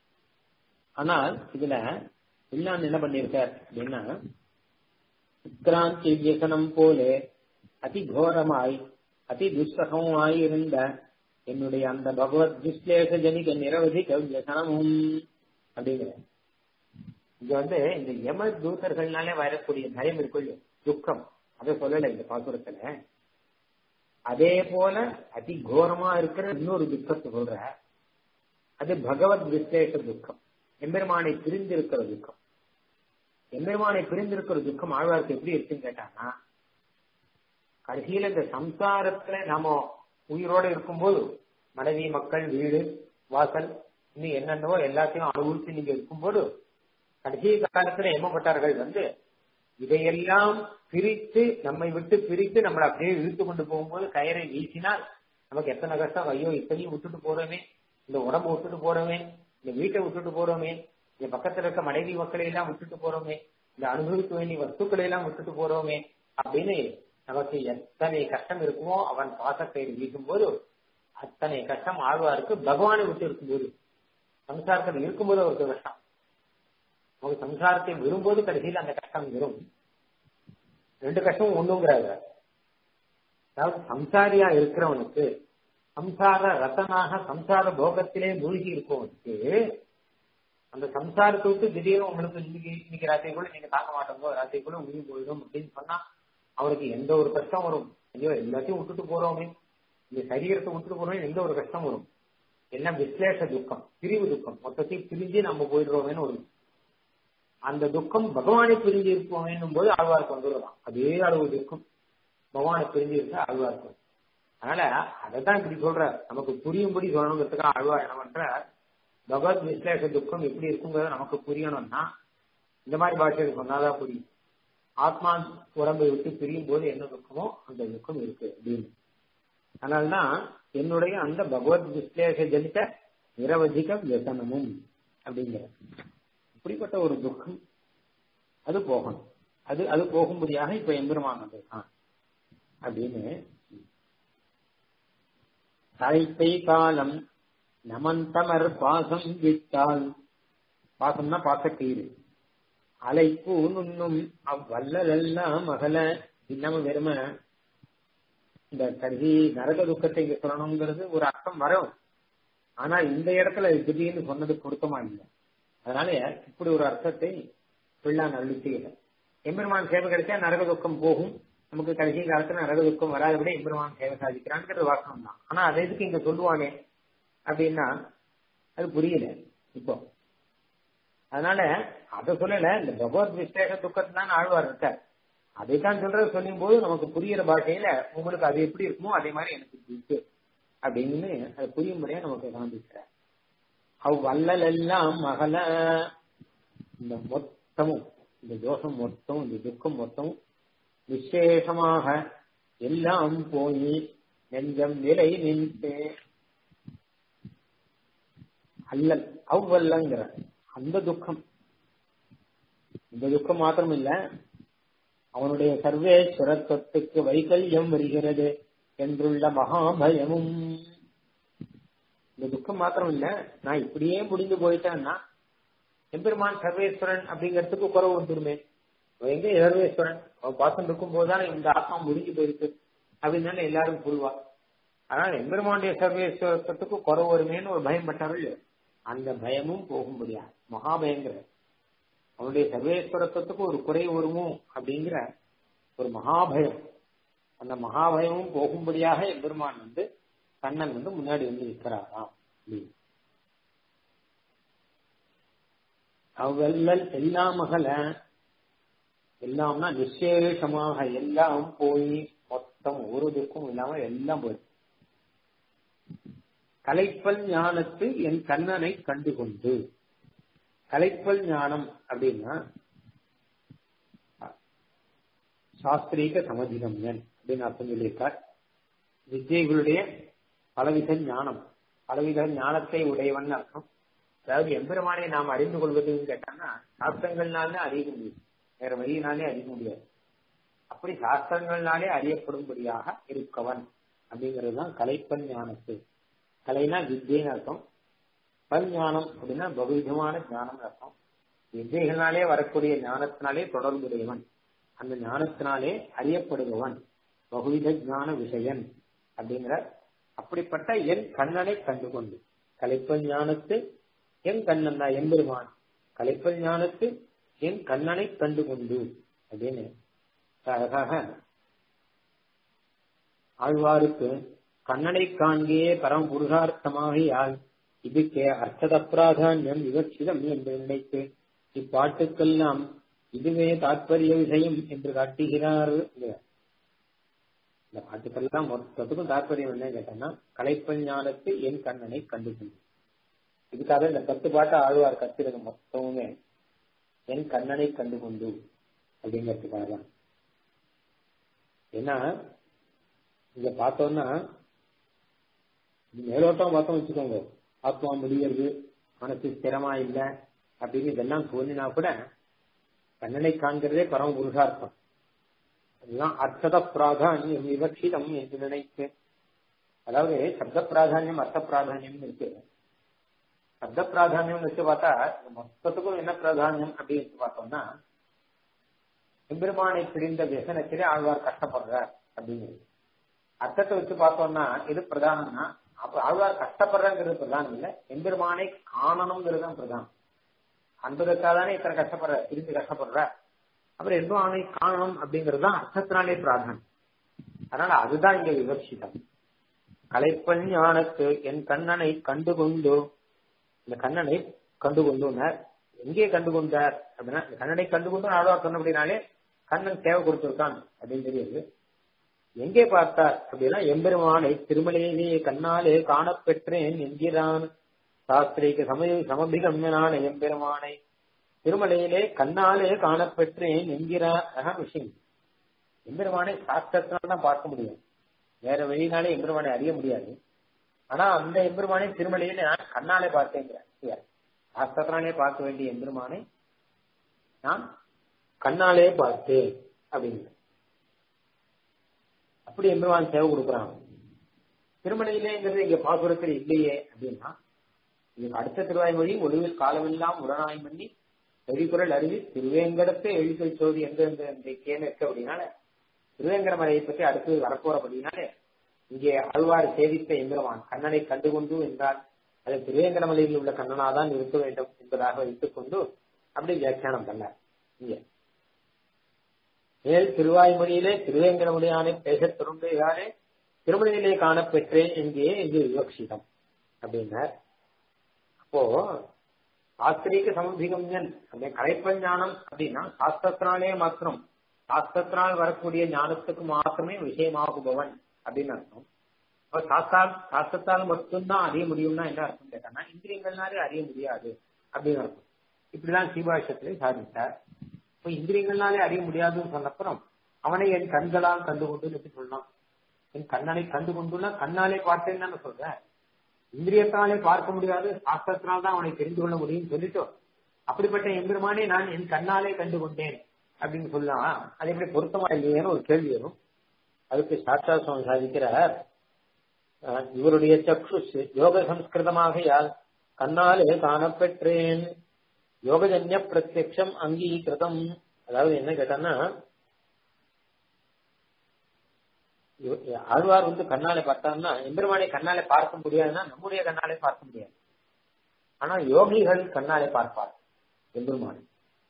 ஆனால் இதுல எல்லாம் என்ன பண்ணிருக்கார் அப்படின்னா உத்கிராந்தி வியசனம் போல அதி கோரமாய் அதி துஸ்தகமாய் இருந்த என்னுடைய அந்த பகவத் விஸ்லேஷ ஜனிக நிரவதிக வியசனமும் அப்படிங்கிற இங்க வந்து இந்த யம தூதர்கள்னாலே வரக்கூடிய பயம் இருக்கும் துக்கம் அதை சொல்லல இந்த பாசுரத்துல அதே போல அதி கோரமா இருக்கிற இன்னொரு துக்கத்தை சொல்ற அது பகவத் விஸ்லேஷ துக்கம் எம்பெருமானை பிரிந்திருக்கிற துக்கம் எம்பெருமானை பிரிந்திருக்கிற துக்கம் ஆழ்வாருக்கு எப்படி இருக்குன்னு கேட்டாங்கன்னா கடைசியில இந்த சம்சாரத்துல நாம உயிரோட இருக்கும்போது மனைவி மக்கள் வீடு வாசல் இன்னும் என்னென்னவோ எல்லாத்தையும் அனுபவிச்சு நீங்க இருக்கும்போது கடைசி காலத்துல எம்மப்பட்டார்கள் வந்து இதையெல்லாம் பிரித்து நம்மை விட்டு பிரித்து நம்மளை அப்படியே இழுத்து கொண்டு போகும்போது கயிறை வீசினால் நமக்கு எத்தனை கஷ்டம் ஐயோ இத்தனையும் விட்டுட்டு போறோமே இந்த உடம்பு விட்டுட்டு போறோமே இந்த வீட்டை விட்டுட்டு போறோமே இந்த பக்கத்துல இருக்க மனைவி மக்களை எல்லாம் விட்டுட்டு போறோமே இந்த அனுபவிக்க வேண்டிய வஸ்துக்களை எல்லாம் விட்டுட்டு போறோமே அப்படின்னு நமக்கு எத்தனை கஷ்டம் இருக்குமோ அவன் பாசக்கயிறு வீசும்போது அத்தனை கஷ்டம் ஆழ்வாருக்கு பகவானை விட்டு இருக்கும்போது சம்சாரத்தில் இருக்கும்போது அவருக்கு கஷ்டம் அவங்க சம்சாரத்தை விரும்போது கடைசியில் அந்த கஷ்டம் வரும் ரெண்டு கஷ்டமும் ஒண்ணுங்கிறாங்க அதாவது சம்சாரியா இருக்கிறவனுக்கு சம்சார ரத்தனாக சம்சார போகத்திலே மூழ்கி இருக்கவனுக்கு அந்த சம்சாரத்தை விட்டு திடீர்னு உங்களுக்கு இன்னைக்கு இன்னைக்கு ராத்திரி கூட நீங்க தாங்க மாட்டோங்க ராத்திரி கூட உயிர் போயிடும் அப்படின்னு சொன்னா அவனுக்கு எந்த ஒரு கஷ்டம் வரும் ஐயோ எல்லாத்தையும் விட்டுட்டு போறோமே இந்த சரீரத்தை விட்டுட்டு போறோமே எந்த ஒரு கஷ்டம் வரும் என்ன விஸ்லேஷ துக்கம் பிரிவு துக்கம் மொத்தத்தையும் பிரிஞ்சு நம்ம போயிடுறோமேன்னு ஒரு அந்த துக்கம் பகவானை பிரிஞ்சு இருப்போம் போது ஆழ்வாருக்கு வந்துடலாம் அதே அளவு துக்கம் பகவானை பிரிஞ்சு இருக்க ஆழ்வாருக்கு அதனால அதைத்தான் இப்படி சொல்ற நமக்கு புரியும்படி சொல்லணுங்கிறதுக்காக ஆழ்வார் என்ன பண்ற பகவத் விஸ்லேஷ துக்கம் எப்படி இருக்குங்கிறத நமக்கு புரியணும்னா இந்த மாதிரி பாஷையில் சொன்னாதான் புரியும் ஆத்மா உடம்பை விட்டு பிரியும் போது என்ன துக்கமோ அந்த துக்கம் இருக்கு அப்படின்னு அதனால்தான் என்னுடைய அந்த பகவத் விஸ்லேஷ ஜனித்த நிரவதிக வியசனமும் அப்படிங்கிற இப்படிப்பட்ட ஒரு துக்கம் அது போகணும் அது அது போகும்படியாக இப்ப எம்பெருமான் வந்திருக்கான் அப்படின்னு தலைப்பை காலம் நமந்தமர் பாசம் விட்டால் பாசம்னா பாசக்கீடு அலைப்பு நுண்ணும் அவ்வல்லலெல்லாம் அகல இன்னமும் வெறும இந்த கருதி நரக துக்கத்தை இங்க சொல்லணுங்கிறது ஒரு அர்த்தம் வரும் ஆனா இந்த இடத்துல திடீர்னு சொன்னது பொருத்தமா இல்லை அதனால இப்படி ஒரு அர்த்தத்தை பிள்ளான் அருளித்தீங்க எம்பெருமான் சேவை கிடைச்சா நரக துக்கம் போகும் நமக்கு கடைசி காலத்துல நரக துக்கம் வராதபடி எம்பெருமான் சேவை சாதிக்கிறான்ங்கிறது வாசனம் தான் ஆனா அதை எதுக்கு இங்க சொல்லுவானே அப்படின்னா அது புரியல இப்போ அதனால அத சொல்லல இந்த பகவத் விசேஷ துக்கத்தை தான் ஆழ்வார் இருக்கார் அதைத்தான் சொல்றது சொல்லும் போது நமக்கு புரியுற பாஷையில உங்களுக்கு அது எப்படி இருக்குமோ அதே மாதிரி எனக்கு இருக்கு அப்படின்னு அது புரியும்படியா நமக்கு காண்பிக்கிறார் அவ் வல்லல் எல்லாம் மகள இந்த மொத்தமும் இந்த தோஷம் மொத்தம் இந்த துக்கம் மொத்தம் விசேஷமாக எல்லாம் போய் நெஞ்சம் நிலை நின்று அல்லல் அவ்வல்லங்கிற அந்த துக்கம் இந்த துக்கம் மாத்திரம் இல்ல அவனுடைய சர்வேஸ்வரத்துவத்துக்கு வைகல்யம் வருகிறது என்றுள்ள மகாபயமும் இந்த துக்கம் மாத்திரம் இல்ல நான் இப்படியே முடிந்து போயிட்டேன்னா எம்பெருமான் சர்வேஸ்வரன் அப்படிங்கிறதுக்கு குறவு வந்துருமே எங்க சர்வேஸ்வரன் அவன் பாசம் இருக்கும் போதுதான் இந்த ஆத்மா முடிஞ்சு போயிருக்கு அப்படின்னு எல்லாரும் சொல்லுவா அதனால எம்பெருமானுடைய சர்வேஸ்வரத்துக்கு குறவு வருமேன்னு ஒரு பயம் பட்டார்கள் அந்த பயமும் போகும்படியா மகாபயங்கிற அவனுடைய சர்வேஸ்வரத்துவத்துக்கு ஒரு குறை வருமோ அப்படிங்கிற ஒரு மகாபயம் அந்த மகாபயமும் போகும்படியாக எம்பெருமான் வந்து கண்ணன் வந்து முன்னாடி வந்து நிற்கிறாராம் அப்படின்னு அவ்வல்லல் எல்லாம் மகள எல்லாம்னா நிசேஷமாக எல்லாம் போய் மொத்தம் ஒரு துக்கம் இல்லாம எல்லாம் போய் கலைப்பல் ஞானத்து என் கண்ணனை கண்டுகொண்டு கலைப்பல் ஞானம் அப்படின்னா சாஸ்திரீக சமதிகம்யன் அப்படின்னு அர்த்தம் சொல்லியிருக்கார் வித்யைகளுடைய பலவித ஞானம் பலவித ஞானத்தை உடையவன் அர்த்தம் அதாவது எம்பெருமானை நாம் அறிந்து கொள்வதுன்னு கேட்டாங்கன்னா சாஸ்திரங்கள்னாலே அறிய முடியும் வேற வழியினாலே அறிய முடியாது அப்படி சாஸ்திரங்கள்னாலே அறியப்படும்படியாக இருக்கவன் அப்படிங்கிறது தான் கலைப்பன் ஞானத்து கலைனா வித்தியன்னு அர்த்தம் பல் ஞானம் அப்படின்னா பகுவிதமான ஞானம் அர்த்தம் வித்தியைகளாலே வரக்கூடிய ஞானத்தினாலே தொடர்புடையவன் அந்த ஞானத்தினாலே அறியப்படுபவன் பகுவித ஞான விஷயன் அப்படிங்கிற அப்படிப்பட்ட என் கண்ணனை கண்டுகொண்டு கலைப்பல் ஞானத்து என் கண்ணன் தான் எம்பெருமான் கலைப்பல் ஞானத்து என் கண்ணனை கண்டுகொண்டு அப்படின்னு அழகாக ஆழ்வாருக்கு கண்ணனை காண்கே பரம புருஷார்த்தமாகியால் இதுக்கே அர்த்தத பிராதான்யம் விவட்சிதம் என்று நினைத்து இப்பாட்டுக்கெல்லாம் இதுவே தாற்பரிய விஷயம் என்று காட்டுகிறார் இந்த பாட்டுக்கெல்லாம் மொத்தத்துக்கும் தாற்பயம் என்ன கேட்டோம்னா கலைப்பல் ஞானத்து என் கண்ணனை கண்டுகொண்டு இதுக்காக இந்த பத்து பாட்டு ஆழ்வார் கத்துறது மொத்தமுமே என் கண்ணனை கண்டுகொண்டு அப்படிங்கிறதுக்காக தான் ஏன்னா இங்க பார்த்தோம்னா மேலோட்டம் பார்த்தோம் வச்சுக்கோங்க ஆத்மா முடிகிறது மனசு ஸ்திரமா இல்ல அப்படின்னு இதெல்லாம் தோணினா கூட கண்ணனை காண்கிறதே பரம புருஷார்த்தம் அதுதான் அர்த்தத பிராதானியம் விவக்ஷிதம் என்று நினைத்து அதாவது சப்த பிராதானியம் அர்த்த பிராதானியம் இருக்கு சப்த பிராதானியம் வச்சு பார்த்தா மொத்தத்துக்கும் என்ன பிராதானியம் அப்படின்னு பார்த்தோம்னா எம்பெருமானை பிரிந்த வியசனத்திலே ஆழ்வார் கஷ்டப்படுறார் அப்படிங்கிறது அர்த்தத்தை வச்சு பார்த்தோம்னா எது பிரதானம்னா அப்ப ஆழ்வார் கஷ்டப்படுறங்கிறது பிரதானம் இல்ல எம்பெருமானை காணணுங்கிறது தான் பிரதானம் அன்பதற்காக தானே இத்தனை கஷ்டப்படுற பிரிந்து கஷ்டப்படுற அப்புறம் எம்பெருமானை காணணும் அப்படிங்கிறது தான் அர்த்தத்தினாலே பிராதானம் அதனால அதுதான் இங்க விவக்ஷிதம் கலைப்பன் ஞானத்து என் கண்ணனை கண்டுகொண்டு இந்த கண்ணனை கண்டுகொண்டுனார் எங்கே கண்டுகொண்டார் அப்படின்னா இந்த கண்ணனை கண்டுகொண்டு ஆழ்வார் சொன்ன அப்படின்னாலே கண்ணன் தேவை கொடுத்திருக்கான் அப்படின்னு தெரியுது எங்கே பார்த்தார் அப்படின்னா எம்பெருமானை திருமலையிலே கண்ணாலே காணப்பெற்றேன் என்கிறான் சாஸ்திரிக்கு சமய சமபிகம்யனான எம்பெருமானை திருமலையிலே கண்ணாலே காணப்பெற்றேன் என்கிறார் அதான் விஷயம் எம்பெருமானை சாஸ்திரத்தினால தான் பார்க்க முடியும் வேற வழினாலே எம்பெருமானை அறிய முடியாது ஆனா அந்த எம்பெருமானை திருமலையில நான் கண்ணாலே பார்த்தேங்கிறார் சாஸ்திரத்தினாலே பார்க்க வேண்டிய எம்பெருமானை நான் கண்ணாலே பார்த்தேன் அப்படிங்கிற அப்படி எம்பெருமான் சேவை கொடுக்குறான் திருமலையிலேங்கிறது இங்க பாசுரத்தில் இல்லையே அப்படின்னா இதுக்கு அடுத்த திருவாய்மொழி ஒளிவில் காலமெல்லாம் உடனாய் பண்ணி வெறிக்குரல் அருவி திருவேங்கடத்தை எழுத்து சோதி எங்க எந்த கேன இருக்கு அப்படின்னால திருவேங்கடமலையை பற்றி அடுத்து வரப்போறபடினாலே இங்கே ஆழ்வார் சேவித்த எம்பெருமான் கண்ணனை கண்டுகொண்டு என்றால் அது திருவேங்கடமலையில் உள்ள கண்ணனாதான் இருக்க வேண்டும் என்பதாக வைத்துக் கொண்டு அப்படி வியாக்கியானம் பண்ணார் இங்க மேல் திருவாய்மொழியிலே திருவேங்கடமுடியானை பேசத் தொடர்ந்தாலே திருமலையிலே காணப்பெற்றேன் எங்கே இங்கு விவக்ஷிதம் அப்படின்னார் அப்போ ஆசிரியக்க சமபிகம்யன் அந்த கலைப்பஞானம் அப்படின்னா சாஸ்திரத்தினாலே மாத்திரம் சாஸ்திரத்தினால் வரக்கூடிய ஞானத்துக்கு மாத்திரமே விஷயமாகுபவன் அப்படின்னு அர்த்தம் அப்ப சாஸ்தா சாஸ்திரத்தால் மட்டும்தான் அறிய முடியும்னா என்ன அர்த்தம் கேட்டாங்கன்னா இந்திரியங்கள்னாலே அறிய முடியாது அப்படின்னு அர்த்தம் இப்படிதான் சீபாஷத்திலே சாதித்தார் இப்ப இந்திரியங்கள்னாலே அறிய முடியாதுன்னு சொன்னப்புறம் அவனை என் கண்களால் கண்டு கொண்டு எப்படி சொல்லலாம் என் கண்ணனை கண்டு கொண்டுனா கண்ணாலே பார்த்தேன்னு தானே சொல்றேன் இந்திரியத்தாலே பார்க்க முடியாது சாஸ்திரத்தினால் தான் அவனை தெரிந்து கொள்ள முடியும்னு சொல்லிட்டோம் அப்படிப்பட்ட எம்பெருமானே நான் என் கண்ணாலே கண்டு கொண்டேன் அப்படின்னு சொல்லலாம் அது எப்படி பொருத்தமா இல்லையேன்னு ஒரு கேள்வி வரும் அதுக்கு சாட்சா சுவாமி சாதிக்கிறார் இவருடைய சக்ஷுஷ் யோக சம்ஸ்கிருதமாக யார் கண்ணாலே காணப்பெற்றேன் யோகஜன்ய பிரத்யக்ஷம் அங்கீகிருதம் அதாவது என்ன கேட்டான்னா ஆழ்வார் வந்து கண்ணாலே பார்த்தாங்கன்னா எம்பெருமானை கண்ணாலே பார்க்க முடியாதுன்னா நம்முடைய கண்ணாலே பார்க்க முடியாது ஆனா யோகிகள் கண்ணாலே பார்ப்பார் எம்பெருமானை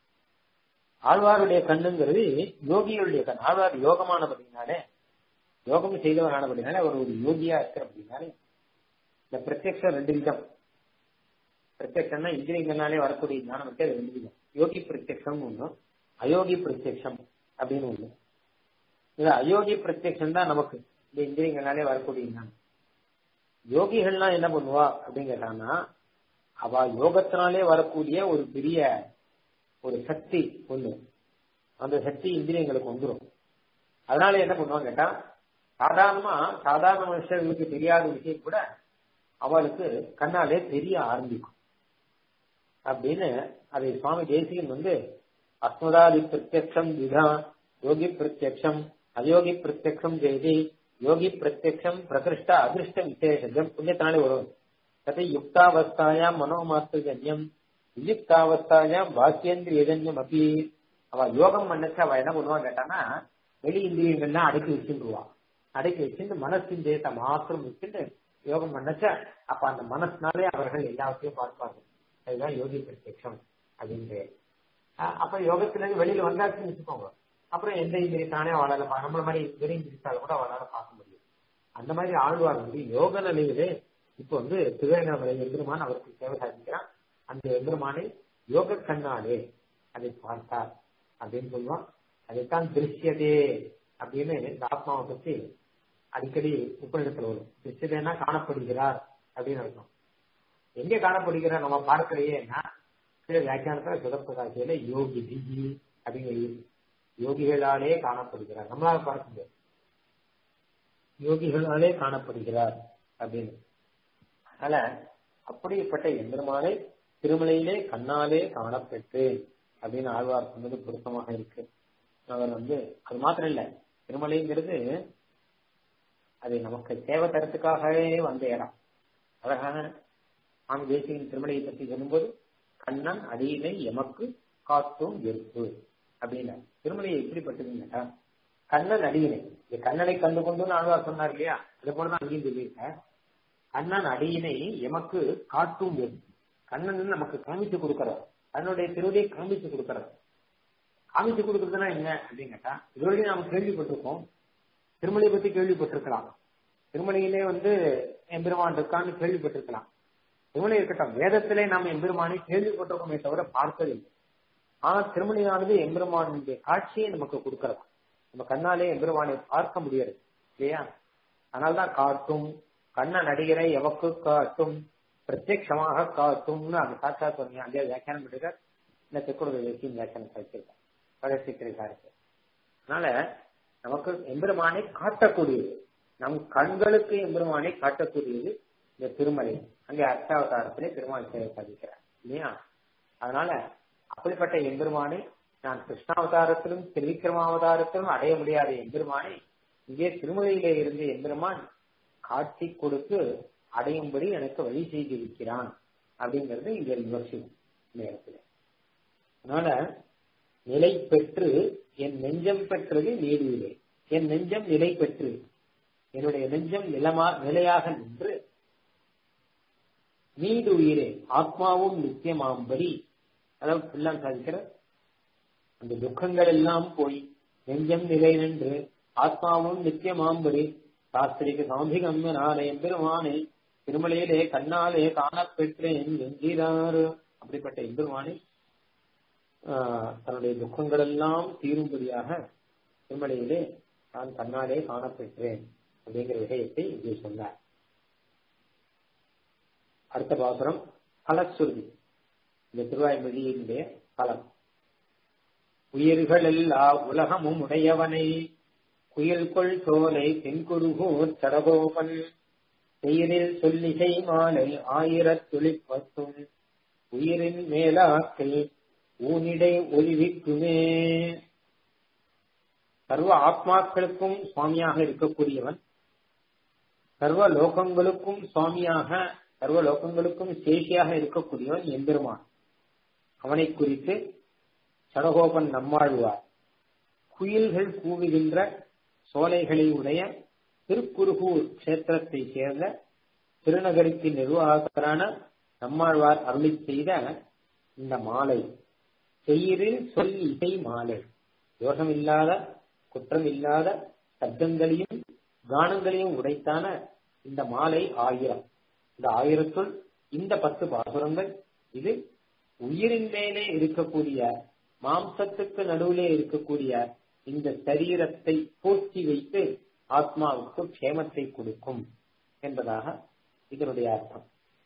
ஆழ்வாருடைய கண்ணுங்கிறது யோகிகளுடைய கண் ஆழ்வார் யோகமானபடினாலே யோகம் செய்தவர் ஆனபடினாலே அவர் ஒரு யோகியா இருக்கிற அப்படின்னாலே இந்த பிரத்யக்ஷம் ரெண்டு விதம் பிரத்யக்ஷம்னா இந்திரியங்கள்னாலே வரக்கூடிய ஞானம் வந்து அது ரெண்டு விதம் யோகி பிரத்யக்ஷம் ஒண்ணும் அயோகி பிரத்யக்ஷம் அப்படின்னு ஒண்ணு இது அயோகி பிரத்யக்ஷம் தான் நமக்கு இந்த இந்திரியங்கள்னாலே வரக்கூடிய ஞானம் யோகிகள்லாம் என்ன பண்ணுவா அப்படின்னு கேட்டாங்கன்னா அவ யோகத்தினாலே வரக்கூடிய ஒரு பெரிய ஒரு சக்தி ஒண்ணு அந்த சக்தி இந்திரியங்களுக்கு வந்துடும் அதனால என்ன பண்ணுவாங்க கேட்டா சாதாரணமா சாதாரண மனுஷர்களுக்கு தெரியாத விஷயம் கூட அவளுக்கு கண்ணாலே தெரிய ஆரம்பிக்கும் அப்படின்னு அதை சுவாமி தேசிகன் வந்து அஸ்மதாதி பிரத்யக்ஷம் விதா யோகி பிரத்யக்ஷம் அயோகி பிரத்யக்ஷம் ஜெயதி யோகி பிரத்யக்ஷம் பிரகிருஷ்ட அதிருஷ்ட விசேஷம் புண்ணியத்தினாலே வரும் ததை யுக்தாவஸ்தாயாம் மனோமாத்திரஜன்யம் வியுக்தாவஸ்தாயாம் பாக்கியேந்திரியஜன்யம் அப்படி அவ யோகம் பண்ணச்சு அவ என்ன பண்ணுவான் கேட்டானா வெளி இந்திரியங்கள்லாம் அடக்கி வச்சுருவா அடக்கி வச்சுட்டு மனசின் ஜெயத்தை மாத்திரம் வச்சுட்டு யோகம் பண்ணச்ச அப்ப அந்த மனசுனாலே அவர்கள் எல்லாத்தையும் பார்ப்பார்கள் அதுதான் யோகி பிரத்யக்ஷம் அப்படின்னு அப்ப யோகத்துல இருந்து வெளியில வந்தாச்சுன்னு வச்சுக்கோங்க அப்புறம் எந்த இந்திரியத்தானே அவளால நம்மள மாதிரி வெறும் இந்திரித்தால கூட அவளால பார்க்க முடியும் அந்த மாதிரி ஆழ்வார் வந்து யோக நிலையிலே இப்ப வந்து திருவேங்கமலை எந்திரமான் அவருக்கு சேவை சாதிக்கிறான் அந்த எந்திரமானை யோக கண்ணாலே அதை பார்த்தார் அப்படின்னு சொல்லுவான் அதைத்தான் திருஷ்யதே அப்படின்னு இந்த ஆத்மாவை பத்தி அடிக்கடி உப்பனிடத்துல வரும் திருஷ்யதேனா காணப்படுகிறார் அப்படின்னு அர்த்தம் எங்க காணப்படுகிறார் நம்ம பார்க்கலையேன்னா சில வியாக்கியானத்துல சுதப்பிரகாசியில யோகி திகி அப்படின்னு எழுதி யோகிகளாலே காணப்படுகிறார் நம்மளால பார்க்க முடியாது யோகிகளாலே காணப்படுகிறார் அப்படின்னு அதனால அப்படிப்பட்ட எந்திரமானை திருமலையிலே கண்ணாலே காணப்பெற்றேன் அப்படின்னு ஆழ்வார் சொன்னது பொருத்தமாக இருக்கு அவர் வந்து அது மாத்திரம் இல்ல திருமலைங்கிறது அது நமக்கு சேவை தரத்துக்காகவே வந்த இடம் அழகான சுவாமி தேசியின் திருமலையை பற்றி சொல்லும்போது கண்ணன் அடியினை எமக்கு காத்தும் வெறுப்பு அப்படின்னா திருமலையை எப்படிப்பட்டதுன்னு கேட்டா கண்ணன் அடியினை இந்த கண்ணனை கண்டு கொண்டு ஆழ்வார் சொன்னார் இல்லையா அது போலதான் அங்கேயும் சொல்லியிருக்கேன் கண்ணன் அடியினை எமக்கு காட்டும் வெறுப்பு கண்ணன் நமக்கு காமிச்சு கொடுக்கிறார் தன்னுடைய திருவடியை காமிச்சு கொடுக்கிறார் காமிச்சு கொடுக்கறதுனா என்ன அப்படின்னு கேட்டா இதுவரையும் நாம கேள்விப்பட்டிருக்கோம் திருமலையை பத்தி கேள்விப்பட்டிருக்கலாம் திருமலையிலே வந்து எம்பெருமான் இருக்கான்னு கேள்விப்பட்டிருக்கலாம் திருமலை இருக்கட்டும் வேதத்திலே நாம் எம்பெருமானை கேள்விப்பட்டிருக்கோமே தவிர பார்த்ததில்லை ஆனா திருமலையானது எம்பெருமானுடைய காட்சியை நமக்கு கொடுக்கிறது நம்ம கண்ணாலே எம்பெருமானை பார்க்க முடியாது இல்லையா அதனால்தான் காட்டும் கண்ண நடிகரை எவக்கு காட்டும் பிரத்யட்சமாக காட்டும்னு அந்த சாட்சா சொன்னீங்க அங்கே வியாக்கியானம் பண்ணிருக்கார் இந்த திருக்குறள் வேசியும் வியாக்கியானம் படிச்சிருக்கார் பழசித்திரிக்காருக்கு அதனால நமக்கு எம்பெருமானை காட்டக்கூடியது நம் கண்களுக்கு எம்பெருமானை காட்டக்கூடியது இந்த திருமலை அங்கே அர்த்தாவதாரத்திலே பெருமாள் சேவை சாதிக்கிறார் இல்லையா அதனால அப்படிப்பட்ட எம்பெருமானை நான் கிருஷ்ணாவதாரத்திலும் திருவிக்கிரமாவதாரத்திலும் அடைய முடியாத எம்பெருமானை இங்கே திருமலையிலே இருந்து எம்பெருமான் காட்சி கொடுத்து அடையும்படி எனக்கு வழி செய்திருக்கிறான் அப்படிங்கிறது இங்க விமர்சனம் இந்த இடத்துல அதனால நிலை பெற்று என் நெஞ்சம் பெற்றது நீடுவிலே என் நெஞ்சம் நிலை பெற்று என்னுடைய நெஞ்சம் நிலமா நிலையாக நின்று நீடு உயிரே ஆத்மாவும் நித்தியமாம்படி அதாவது பிள்ளான் சாதிக்கிற அந்த துக்கங்கள் எல்லாம் போய் நெஞ்சம் நிலை நின்று ஆத்மாவும் நித்தியமாம்படி சாஸ்திரிக்கு சாந்திகம் நானே எம்பெருமானே திருமலையிலே கண்ணாலே காணப்பெற்றேன் என்கிறார் அப்படிப்பட்ட எம்பெருமானை தன்னுடைய துக்கங்கள் எல்லாம் தீரும்படியாக திருமலையிலே நான் கண்ணாலே காணப்பெற்றேன் அப்படிங்கிற விஷயத்தை இங்கே சொன்னார் அடுத்த பாசுரம் பலசுருதி இந்த திருவாய்மொழியினுடைய பலம் உயிர்கள் எல்லா உலகமும் உடையவனை குயில் கொள் சோலை தென்குருகூர் சடகோபன் பெயரில் சொல்லிசை மாலை ஆயிரத்துளிப்பத்தும் உயிரின் மேலாக்கை ஊனிடை ஒளிவிக்குமே சர்வ ஆத்மாக்களுக்கும் சுவாமியாக இருக்கக்கூடியவன் சர்வ லோகங்களுக்கும் சுவாமியாக சர்வ லோகங்களுக்கும் சேஷியாக இருக்கக்கூடியவன் எம்பெருமான் அவனை குறித்து சடகோபன் நம்மாழ்வார் குயில்கள் கூவுகின்ற சோலைகளை உடைய திருக்குருகூர் கஷேத்திரத்தை சேர்ந்த திருநகருக்கு நிர்வாகரான நம்மாழ்வார் அருளி செய்த இந்த மாலை செயிரில் சொல் இசை மாலை தோஷமில்லாத குற்றமில்லாத சப்தங்களையும் கானங்களையும் உடைத்தான இந்த மாலை ஆயிரம் இந்த ஆயிரத்துள் இந்த பத்து பாசுரங்கள் இது உயிரின் மேலே இருக்கக்கூடிய மாம்சத்துக்கு நடுவிலே இருக்கக்கூடிய இந்த சரீரத்தை போற்றி வைத்து ஆத்மாவுக்கு க்ஷேமத்தை கொடுக்கும் என்பதாக இதனுடைய அர்த்தம்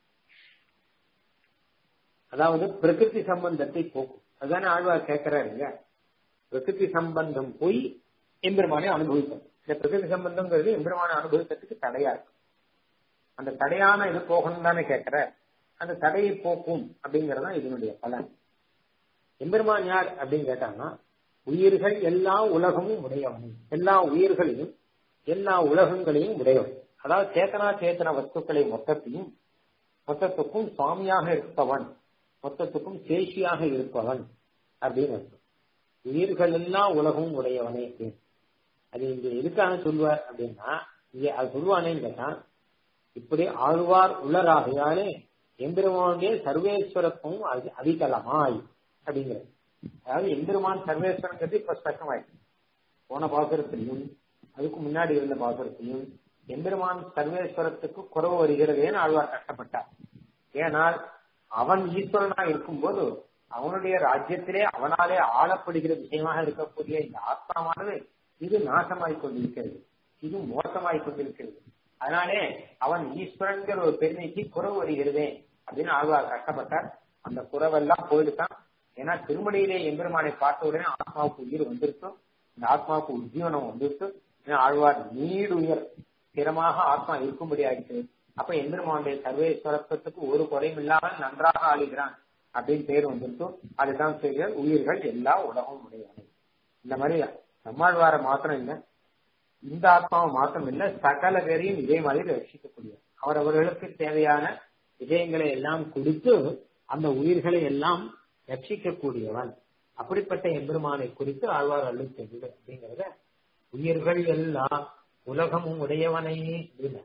அதாவது பிரகிருதி சம்பந்தத்தை போக்கும் அதுதானே ஆழ்வார் கேட்கிறாருங்க பிரகிருதி சம்பந்தம் போய் எம்பெருமானை அனுபவிக்கும் இந்த பிரகிருதி சம்பந்தம்ங்கிறது எம்பெருமானை அனுபவிக்கிறதுக்கு தடையா இருக்கும் அந்த தடையான இது போகணும் தானே கேட்கிற அந்த தடையை போக்கும் அப்படிங்கறதா இதனுடைய பலன் எம்பெருமான் யார் அப்படின்னு கேட்டாங்கன்னா உயிர்கள் எல்லா உலகமும் உடையவன் எல்லா உயிர்களையும் எல்லா உலகங்களையும் உடையவன் அதாவது சேத்தனா சேத்தன வஸ்துக்களை மொத்தத்தையும் மொத்தத்துக்கும் சுவாமியாக இருப்பவன் மொத்தத்துக்கும் சேஷியாக இருப்பவன் அப்படின்னு அர்த்தம் உயிர்கள் எல்லாம் உலகமும் உடையவனே அப்படின்னு அது இங்க எதுக்காக சொல்லுவார் அப்படின்னா இங்க அது சொல்லுவானேன்னு கேட்டா இப்படி ஆழ்வார் உள்ளராகையாலே எம்பெருமானுடைய சர்வேஸ்வரத்துவம் அதிகலமாய் அப்படிங்கிறது அதாவது எம்பெருமான் சர்வேஸ்வரங்கிறது இப்ப ஸ்பஷ்டமாயிடுச்சு போன பாசுரத்திலையும் அதுக்கு முன்னாடி இருந்த பாசுரத்திலையும் எம்பெருமான் சர்வேஸ்வரத்துக்கு குறவு வருகிறதேன்னு ஆழ்வார் கஷ்டப்பட்டார் ஏனால் அவன் ஈஸ்வரனா இருக்கும்போது அவனுடைய ராஜ்யத்திலே அவனாலே ஆளப்படுகிற விஷயமாக இருக்கக்கூடிய இந்த ஆத்மாவானது இது நாசமாய் கொண்டிருக்கிறது இது மோசமாய் கொண்டிருக்கிறது அதனாலே அவன் ஈஸ்வரன்கிற ஒரு பெருமைக்கு குறவு வருகிறதே அப்படின்னு ஆழ்வார் கஷ்டப்பட்டார் அந்த குறவெல்லாம் போயிடுதான் ஏன்னா திருமலையிலே எம்பெருமானை பார்த்த உடனே ஆத்மாவுக்கு உயிர் வந்திருக்கும் இந்த ஆத்மாவுக்கு உஜ்ஜீவனம் வந்திருக்கு ஆழ்வார் நீடு உயர் ஸ்திரமாக ஆத்மா இருக்கும்படி ஆயிடுச்சு அப்ப எம்பெருமானுடைய சர்வேஸ்வரத்துவத்துக்கு ஒரு குறையும் இல்லாமல் நன்றாக ஆளுகிறான் அப்படின்னு பேர் வந்திருக்கும் அதுதான் செய்கிறார் உயிர்கள் எல்லா உலகம் உடையவனை இந்த மாதிரி நம்மாழ்வார மாத்திரம் இல்லை இந்த ஆத்மாவை மாத்திரம் இல்ல சகல பேரையும் இதே மாதிரி ரட்சிக்கக்கூடிய அவர் அவர்களுக்கு தேவையான விஜயங்களை எல்லாம் கொடுத்து அந்த உயிர்களை எல்லாம் ரட்சிக்கக்கூடியவன் அப்படிப்பட்ட எம்பெருமானை குறித்து ஆழ்வார் அள்ளு செய்வது அப்படிங்கறத உயிர்கள் எல்லாம் உலகமும் உடையவனை அப்படின்னு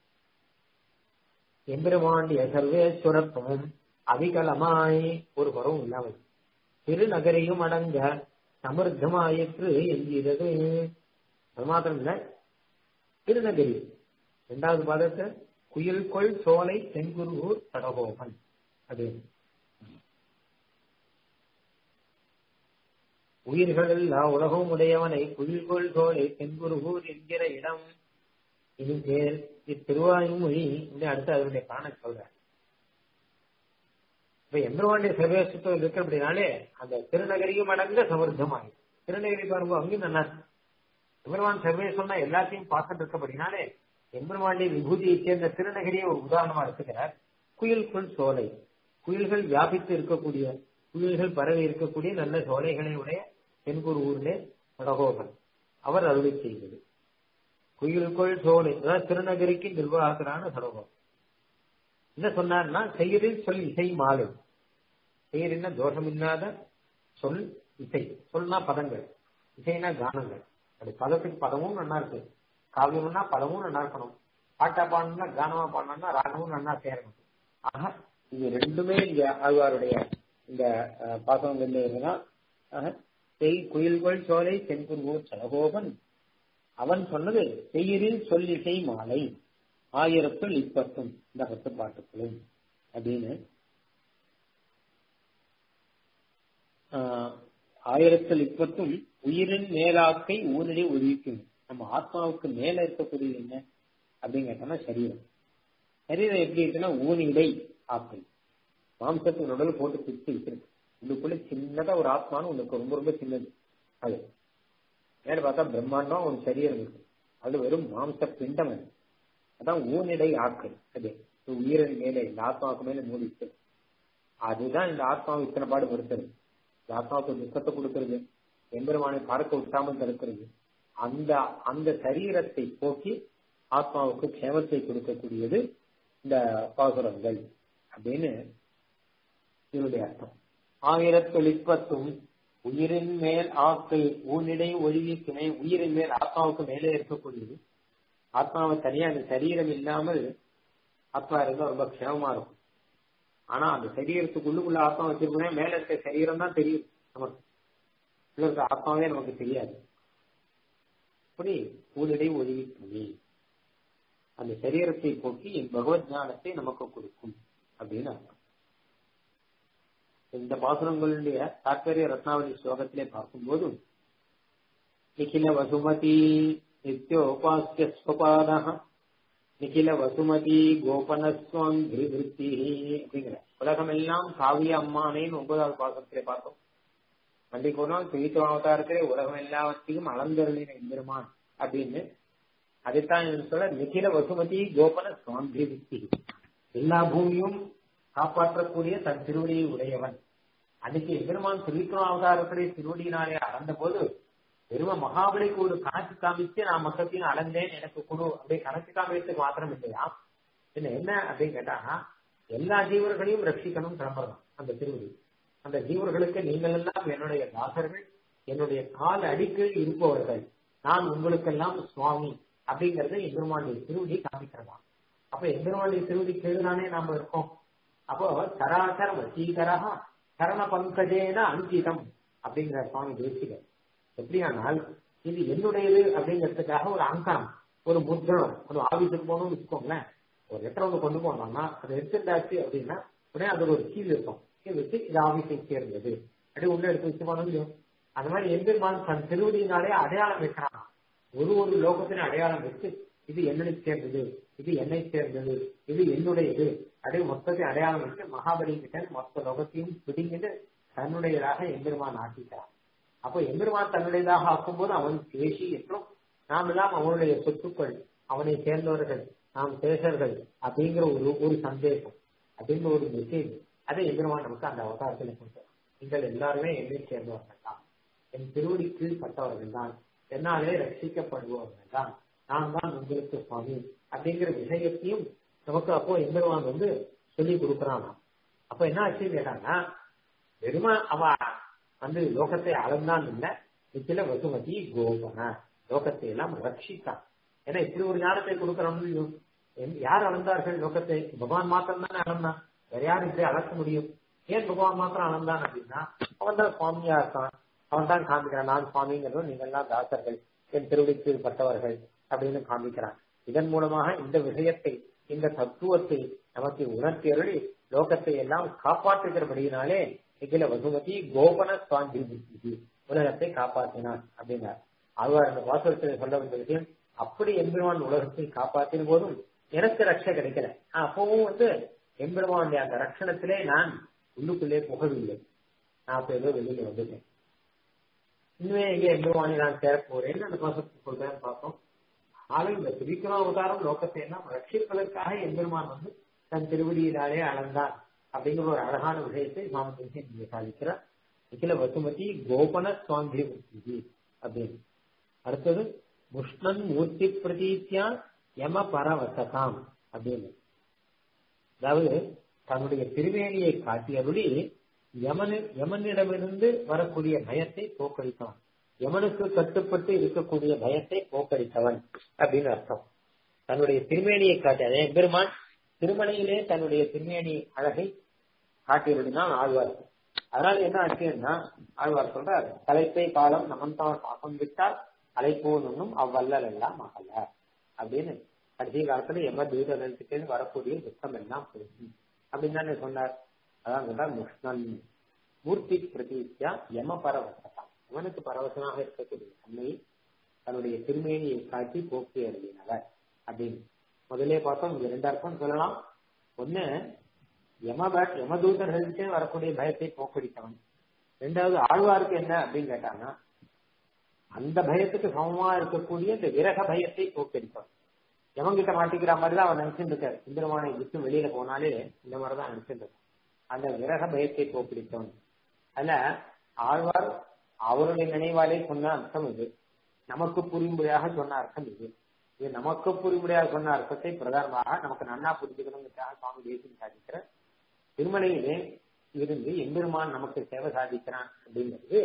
எம்பெருமாண்டிய சர்வேஸ்வரத்துவம் அதிகலமாய் ஒரு குறவும் இல்லாமல் திருநகரையும் அடங்க சமர்த்தமாயிற்று என்கிறது அது மாத்திரம் இல்ல திருநகரி இரண்டாவது பாதத்தை குயில் கொள் சோலை தென்குருகூர் தடகோபன் அது உயிர்கள் எல்லா உலகம் உடையவனை குயில்கொள் சோலை தென்குருகூர் என்கிற இடம் இது பேர் இத்திருவாயுமொழி இப்படி அடுத்து அதனுடைய காண சொல்ற இப்ப எம்பெருமாண்டிய சர்வேசத்துவம் இருக்கு அப்படின்னாலே அந்த திருநகரியும் அடங்க சமர்த்தமாயி திருநகரி பாருங்க அங்கேயும் நல்லா இருக்கு எம்பெருமான் சர்வேஸ்வரனா எல்லாத்தையும் பார்த்துட்டு இருக்கபடினாலே எம்பெருமாண்டிய விபூதியை சேர்ந்த திருநகரியை ஒரு உதாரணமா எடுத்துக்கிறார் குயில்குள் சோலை குயில்கள் வியாபித்து இருக்கக்கூடிய குயில்கள் பரவி இருக்கக்கூடிய நல்ல சோலைகளை உடைய தென்கூர் ஊரிலே கடகோபன் அவர் அருளை செய்தது குயில்கொள் சோலை அதாவது திருநகரிக்கு நிர்வாகரான சடகோபன் என்ன சொன்னார்னா செயலில் சொல் இசை மாலை செயல் என்ன தோஷம் இல்லாத சொல் இசை சொல்னா பதங்கள் இசைனா கானங்கள் அது பதத்துக்கு பதமும் நல்லா இருக்கு காவியம்னா பதமும் நல்லா இருக்கணும் பாட்டா பாடணும்னா கானமா பாடணும்னா ராகமும் நல்லா சேரணும் ஆக இது ரெண்டுமே இங்க ஆழ்வாருடைய இந்த பாசனங்கள்ல இருந்தா செய் குயில்கொள் சோலை தென்குருவூர் சலகோபன் அவன் சொன்னது செய்யரில் சொல்லிசை மாலை ஆயிரத்துள் இப்பத்தும் இந்த பத்து பாட்டுக்களும் அப்படின்னு ஆயிரத்தில் இப்பத்தும் உயிரின் மேலாக்கை ஊரிலே ஒழிக்கும் நம்ம ஆத்மாவுக்கு மேல இருக்கக்கூடிய என்ன அப்படின்னு கேட்டோம்னா சரீரம் சரீரம் எப்படி இருக்குன்னா ஊனிடை ஆக்கை மாம்சத்தின் உடல் போட்டு பிடிச்சு வச்சிருக்கு உள்ளுக்குள்ள சின்னதா ஒரு ஆத்மான்னு உனக்கு ரொம்ப ரொம்ப சின்னது அது மேல பார்த்தா பிரம்மாண்டம் ஒரு சரீரம் இருக்கு அது வெறும் மாம்ச பிண்டம் அது அதான் ஊனிடை ஆக்கை அது உயிரின் மேலே இந்த ஆத்மாவுக்கு மேல மூடிச்சு அதுதான் இந்த ஆத்மாவை இத்தனை பாடு பொறுத்தது இந்த ஆத்மாவுக்கு துக்கத்தை கொடுக்கறது எம்பெருமானை பார்க்க விட்டாமல் தடுக்கிறது அந்த அந்த சரீரத்தை போக்கி ஆத்மாவுக்கு க்ஷேமத்தை கொடுக்கக்கூடியது இந்த பாசுரங்கள் அப்படின்னு இதனுடைய அர்த்தம் ஆயிரத்தொழிப்பத்தும் உயிரின் மேல் ஆக்கை ஊனிடை ஒழுகி துணை உயிரின் மேல் ஆத்மாவுக்கு மேலே இருக்கக்கூடியது ஆத்மாவை தனியா அந்த சரீரம் இல்லாமல் ஆத்மா இருந்தா ரொம்ப க்ஷேமமா இருக்கும் ஆனா அந்த சரீரத்துக்குள்ளுக்குள்ள ஆத்மா வச்சிருக்கோம் மேல இருக்க சரீரம் தான் தெரியும் நமக்கு உள்ள இருக்க ஆத்மாவே நமக்கு தெரியாது அப்படி ஊனிடை ஒழுகி துணி அந்த சரீரத்தை போக்கி பகவத் ஞானத்தை நமக்கு கொடுக்கும் அப்படின்னு அர்த்தம் இந்த பாசுரங்களுடைய தாற்பரிய ரத்னாவளி ஸ்லோகத்திலே பார்க்கும்போது நிகில வசுமதி நித்யோபாசிய ஸ்வபாத நிகில வசுமதி கோபனஸ்வம் கிரிவிருத்தி அப்படிங்கிற உலகமெல்லாம் காவிய அம்மானேன்னு ஒன்பதாவது பாசுரத்திலே பார்த்தோம் அன்றைக்கு ஒரு நாள் துயித்தவனவதாரத்திலே உலகம் எல்லாவற்றையும் அளந்தருளின எம்பெருமான் அப்படின்னு அதைத்தான் சொல்ல நிகில வசுமதி கோபன சுவாந்திருத்தி எல்லா பூமியும் காப்பாற்றக்கூடிய தன் திருவடியை உடையவன் அன்னைக்கு எம்பெருமான் திருவிக்ரம அவதாரத்திலே திருவடியினாலே அளந்த போது வெறும மகாபலிக்கு ஒரு கணக்கு காமிச்சு நான் மொத்தத்தையும் அளந்தேன் எனக்கு கொடு அப்படி கணக்கு காமிக்கிறதுக்கு மாத்திரம் இல்லையா என்ன என்ன அப்படின்னு கேட்டா எல்லா ஜீவர்களையும் ரட்சிக்கணும் கிளம்புறதான் அந்த திருவடி அந்த ஜீவர்களுக்கு நீங்கள் எல்லாம் என்னுடைய தாசர்கள் என்னுடைய கால் அடிக்கு இருப்பவர்கள் நான் உங்களுக்கெல்லாம் சுவாமி அப்படிங்கறத எம்பெருமானுடைய திருவடி காமிக்கிறதா அப்ப எம்பெருமானுடைய திருவடி கேடுதானே நாம இருக்கோம் அப்போ சராசர வசீகரா சரண பங்கஜேன அங்கிதம் அப்படிங்கிற சுவாமி தேசிகர் எப்படியானால் இது என்னுடையது அப்படிங்கிறதுக்காக ஒரு அங்கனம் ஒரு முத்திரம் ஒரு ஆபீஸுக்கு போகணும்னு வச்சுக்கோங்களேன் ஒரு லெட்டர் ஒன்று கொண்டு போனோம்னா அதை எடுத்துட்டாச்சு அப்படின்னா உடனே அதுல ஒரு கீழ் இருக்கும் கீழ் வச்சு இது ஆபீஸை சேர்ந்தது அப்படி உள்ள எடுத்து வச்சு போன முடியும் அந்த மாதிரி எம்பெருமான் தன் திருவடியினாலே அடையாளம் வைக்கிறான் ஒரு ஒரு லோகத்தின் அடையாளம் வச்சு இது என்னை சேர்ந்தது இது என்னை சேர்ந்தது இது என்னுடையது அப்படியே மொத்தத்தை அடையாளம் வச்சு மகாபலி கிட்ட மொத்த லோகத்தையும் பிடிங்கிட்டு தன்னுடையதாக எம்பெருமான் ஆக்கிக்கிறான் அப்போ எம்பெருமான் தன்னுடையதாக ஆக்கும்போது அவன் பேசி என்றும் நாம் எல்லாம் அவனுடைய சொத்துக்கள் அவனை சேர்ந்தவர்கள் நாம் சேஷர்கள் அப்படிங்கிற ஒரு ஒரு சந்தேகம் அப்படிங்கிற ஒரு மெசேஜ் அதை எம்பெருமான் நமக்கு அந்த அவதாரத்தில் கொடுத்தார் நீங்கள் எல்லாருமே என்னை சேர்ந்தவர்கள் தான் என் திருவடிக்கு பட்டவர்கள் தான் என்னாலே ரட்சிக்கப்படுபவர்கள் தான் நான் தான் உங்களுக்கு சுவாமி அப்படிங்கிற விஷயத்தையும் நமக்கு அப்போ எம்பெருமான் வந்து சொல்லி கொடுக்கறான் அப்ப என்ன ஆச்சு கேட்டாங்கன்னா வெறுமா அவ வந்து லோகத்தை அளந்தான் இல்ல நித்தில வசுமதி கோபன லோகத்தை எல்லாம் ரட்சித்தான் ஏன்னா இப்படி ஒரு ஞானத்தை கொடுக்கறோம் யார் அளந்தார்கள் லோகத்தை பகவான் மாத்திரம் தானே அளந்தான் வேற யாரும் இப்படி அளக்க முடியும் ஏன் பகவான் மாத்திரம் அளந்தான் அப்படின்னா அவன் தான் சுவாமியா இருக்கான் அவன் தான் காமிக்கிறான் நான் சுவாமிங்கிறதும் நீங்க எல்லாம் தாசர்கள் என் திருவிழிக்கு பட்டவர்கள் அப்படின்னு காமிக்கிறான் இதன் மூலமாக இந்த விஷயத்தை இந்த தத்துவத்தை நமக்கு உணர்த்தி அருளி லோகத்தை எல்லாம் காப்பாற்றுகிறபடியினாலே இதில வசுமதி கோபன சுவாந்தி உலகத்தை காப்பாற்றினான் அப்படின்னார் ஆழ்வார் அந்த வாசகத்தில் சொல்ல வந்த விஷயம் அப்படி எம்பெருமான் உலகத்தை காப்பாற்றின போதும் எனக்கு ரட்சை கிடைக்கல அப்பவும் வந்து எம்பெருமானுடைய அந்த ரட்சணத்திலே நான் உள்ளுக்குள்ளே புகவில்லை நான் அப்ப ஏதோ வெளியில வந்துட்டேன் இனிமே எங்க எம்பெருமானை நான் சேர போறேன்னு அந்த பாசத்தை சொல்றேன்னு பார்த்தோம் ஆனால் இந்த திரிக்கிரம அவதாரம் லோகத்தை எல்லாம் ரட்சிப்பதற்காக எம்பெருமான் வந்து தன் திருவடியினாலே அளந்தான் அப்படிங்கிற ஒரு அழகான விஷயத்தை சுவாமி இங்கே சாதிக்கிறார் நிக்கில வசுமதி கோபன சுவாந்தி அப்படின்னு அடுத்தது முஷ்ணன் மூர்த்தி பிரதீத்தியா யம பரவசகாம் அப்படின்னு அதாவது தன்னுடைய திருவேணியை காட்டியபடி யமனு யமனிடமிருந்து வரக்கூடிய பயத்தை போக்கடித்தவன் யமனுக்கு கட்டுப்பட்டு இருக்கக்கூடிய பயத்தை போக்கடித்தவன் அப்படின்னு அர்த்தம் தன்னுடைய திருமேனியை காட்டி அதே பெருமான் திருமலையிலே தன்னுடைய திருமேனி அழகை காட்டியபடிதான் ஆழ்வார் அதனால என்ன ஆச்சுன்னா ஆழ்வார் சொல்றார் தலைப்பை காலம் நமந்தவன் பாசம் விட்டால் அலைப்போனும் அவ்வல்லல் எல்லாம் அகல அப்படின்னு கடைசி காலத்துல எம தூதனத்துக்கு வரக்கூடிய துக்கம் எல்லாம் போகும் அப்படின்னு தானே சொன்னார் அதான் சொன்னார் முஷ்ணன் மூர்த்தி பிரதீத்யா யம பரவசதா அவனுக்கு பரவசனாக இருக்கக்கூடிய தன்மை தன்னுடைய திருமேனியை காட்டி போக்கி எழுதினவர் அப்படின்னு முதலே பார்த்தோம் இங்க ரெண்டு அர்த்தம் சொல்லலாம் ஒண்ணு யம யமதூதர்களுக்கே வரக்கூடிய பயத்தை போக்கடித்தவன் ரெண்டாவது ஆழ்வாருக்கு என்ன அப்படின்னு கேட்டாங்கன்னா அந்த பயத்துக்கு சமமா இருக்கக்கூடிய இந்த விரக பயத்தை போக்கடித்தவன் யமங்கிட்ட மாட்டிக்கிற மாதிரி தான் அவன் நினைச்சுட்டு இருக்காரு சுந்தரமானை விட்டு வெளியில போனாலே இந்த மாதிரிதான் நினைச்சுட்டு இருக்கான் அந்த விரக பயத்தை போக்கடித்தவன் அதுல ஆழ்வார் அவருடைய நினைவாலே சொன்ன அர்த்தம் இது நமக்கு புரியும்படியாக சொன்ன அர்த்தம் இது இது நமக்கு புரியும்படியாக சொன்ன அர்த்தத்தை பிரதானமாக நமக்கு நன்னா புரிஞ்சுக்கணுங்கிறதுக்காக சுவாமி தேசியம் சாதிக்கிற திருமலையிலே இருந்து எம்பெருமான் நமக்கு சேவை சாதிக்கிறான் அப்படிங்கிறது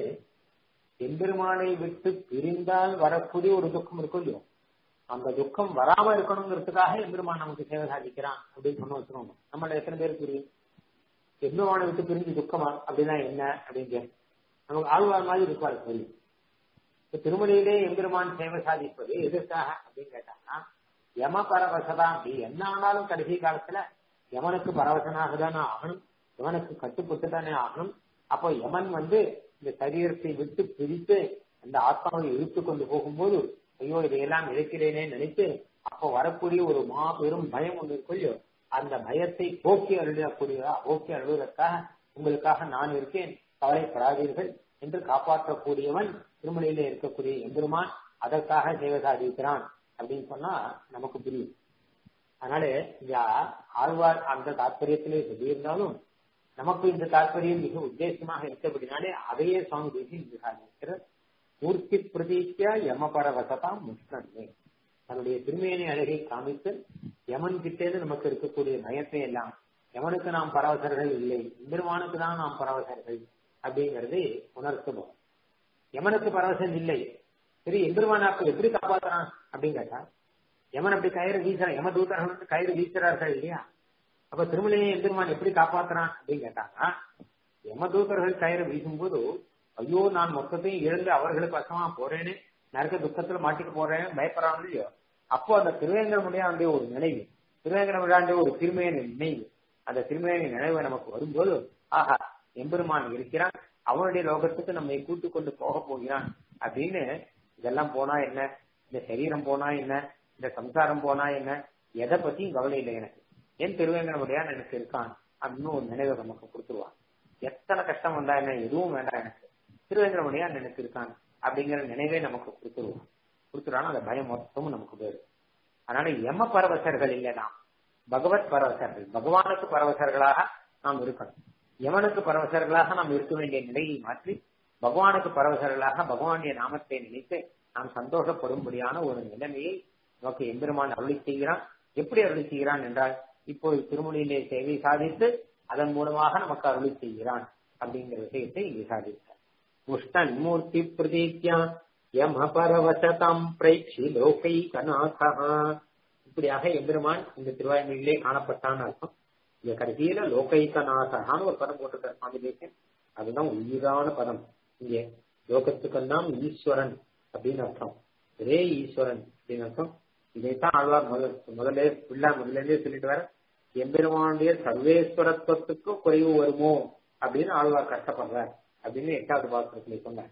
எம்பெருமானை விட்டு பிரிந்தால் வரக்கூடிய ஒரு துக்கம் இருக்கும் இல்லையோ அந்த துக்கம் வராம இருக்கணுங்கிறதுக்காக எம்பெருமான் நமக்கு சேவை சாதிக்கிறான் அப்படின்னு சொன்ன வச்சுக்கோங்க நம்மள எத்தனை பேர் புரியும் எம்பெருமானை விட்டு பிரிஞ்சு துக்கமா அப்படின்னா என்ன அப்படின்னு நமக்கு ஆழ்வார் மாதிரி இருப்பார் புரியும் திருமலையிலே எம்பெருமான் சேவை சாதிப்பது எதற்காக அப்படின்னு கேட்டாங்கன்னா யம பரவசதா அப்படி என்ன ஆனாலும் கடைசி காலத்துல யமனுக்கு பரவசனாக தானே ஆகணும் யமனுக்கு கட்டுப்பட்டு தானே ஆகணும் அப்போ யமன் வந்து இந்த சரீரத்தை விட்டு பிரித்து அந்த ஆத்மாவை இழுத்து கொண்டு போகும்போது ஐயோ இதையெல்லாம் இழக்கிறேனே நினைத்து அப்போ வரக்கூடிய ஒரு மாபெரும் பயம் ஒன்று இருக்குள்ளோ அந்த பயத்தை போக்கி அருளக்கூடியதா போக்கி அழுவதற்காக உங்களுக்காக நான் இருக்கேன் கவலைப்படாதீர்கள் என்று காப்பாற்றக்கூடியவன் திருமலையில இருக்கக்கூடிய எம்பெருமான் அதற்காக சேவை சாதிக்கிறான் அப்படின்னு சொன்னா நமக்கு புரியும் அதனால இந்த ஆழ்வார் அந்த தாற்பயத்திலே சொல்லியிருந்தாலும் நமக்கு இந்த தாற்பயம் மிக உத்தேசமாக இருக்கபடினாலே அதையே சுவாமி தேசி இங்கு சாதிக்கிறார் மூர்த்தி பிரதீத்தியா யமபரவசதாம் முஷ்ணமே தன்னுடைய திருமேனி அழகை காமித்து யமன் கிட்டேந்து நமக்கு இருக்கக்கூடிய பயத்தை எல்லாம் யமனுக்கு நாம் பரவசர்கள் இல்லை எம்பெருமானுக்கு தான் நாம் பரவசர்கள் அப்படிங்கறதை உணர்த்துவோம் யமனுக்கு பரவசம் இல்லை சரி எம்பெருமானாக்கள் எப்படி காப்பாத்துறான் அப்படின்னு கேட்டா யமன் அப்படி கயிறு வீசுறான் யம தூதர்கள் கயிறு வீசுறார்கள் இல்லையா அப்ப திருமலையை எம்பெருமான் எப்படி காப்பாத்துறான் அப்படின்னு கேட்டாங்கன்னா யம தூதர்கள் கயிறு வீசும்போது ஐயோ நான் மொத்தத்தையும் இழந்து அவர்களுக்கு வசமா போறேன்னு நரக்க துக்கத்துல மாட்டிக்க போறேன்னு பயப்படுறாங்க இல்லையோ அப்போ அந்த திருவேங்கடமுடியாண்டிய ஒரு நினைவு திருவேங்கடமுடியாண்டிய ஒரு திருமையான நினைவு அந்த திருமையான நினைவு நமக்கு வரும்போது ஆஹா எம்பெருமான் இருக்கிறான் அவனுடைய லோகத்துக்கு நம்மை கூட்டு கொண்டு போக போகிறான் அப்படின்னு இதெல்லாம் போனா என்ன இந்த சரீரம் போனா என்ன இந்த சம்சாரம் போனா என்ன எதை பத்தியும் கவலை இல்லை எனக்கு என் திருவேங்கடமுடியான் எனக்கு இருக்கான் அப்படின்னு ஒரு நினைவை நமக்கு கொடுத்துருவான் எத்தனை கஷ்டம் வந்தா என்ன எதுவும் வேண்டாம் எனக்கு திருவேங்கடமுடியான் எனக்கு இருக்கான் அப்படிங்கிற நினைவே நமக்கு கொடுத்துருவான் கொடுத்துறானா அந்த பயம் மொத்தமும் நமக்கு போயிடும் அதனால எம பரவசர்கள் இல்லை நாம் பகவத் பரவசர்கள் பகவானுக்கு பரவசர்களாக நாம் இருக்கணும் யமனுக்கு பரவசர்களாக நாம் இருக்க வேண்டிய நிலையை மாற்றி பகவானுக்கு பரவசர்களாக பகவானுடைய நாமத்தை நினைத்து நாம் சந்தோஷப்படும்படியான ஒரு நிலைமையை நமக்கு எம்பெருமான் அருளி செய்கிறான் எப்படி அருளி செய்கிறான் என்றால் இப்போது திருமொழியிலே சேவை சாதித்து அதன் மூலமாக நமக்கு அருளி செய்கிறான் அப்படிங்கிற விஷயத்தை இங்கு சாதித்தார் முஷ்டன் மூர்த்தி பிரதீத்யா யம பரவசதம் பிரேட்சி லோகை கநாதா இப்படியாக எம்பெருமான் இந்த திருவாய்மொழியிலே காணப்பட்டான்னு அர்த்தம் இங்க கடைசியில லோகைக்கநாதகான்னு ஒரு பதம் போட்டிருக்காரு சுவாமி தேசியம் அதுதான் உயிரான பதம் இங்கே லோகத்துக்கெல்லாம் ஈஸ்வரன் அப்படின்னு அர்த்தம் ஒரே ஈஸ்வரன் அப்படின்னு அர்த்தம் இதைத்தான் ஆழ்வார் முதல் முதல்ல பிள்ளை முதல்ல இருந்தே சொல்லிட்டு வர எம்பெருமானுடைய சர்வேஸ்வரத்துவத்துக்கு குறைவு வருமோ அப்படின்னு ஆழ்வார் கஷ்டப்படுறார் அப்படின்னு எட்டாவது பாத்திரத்துல சொன்னார்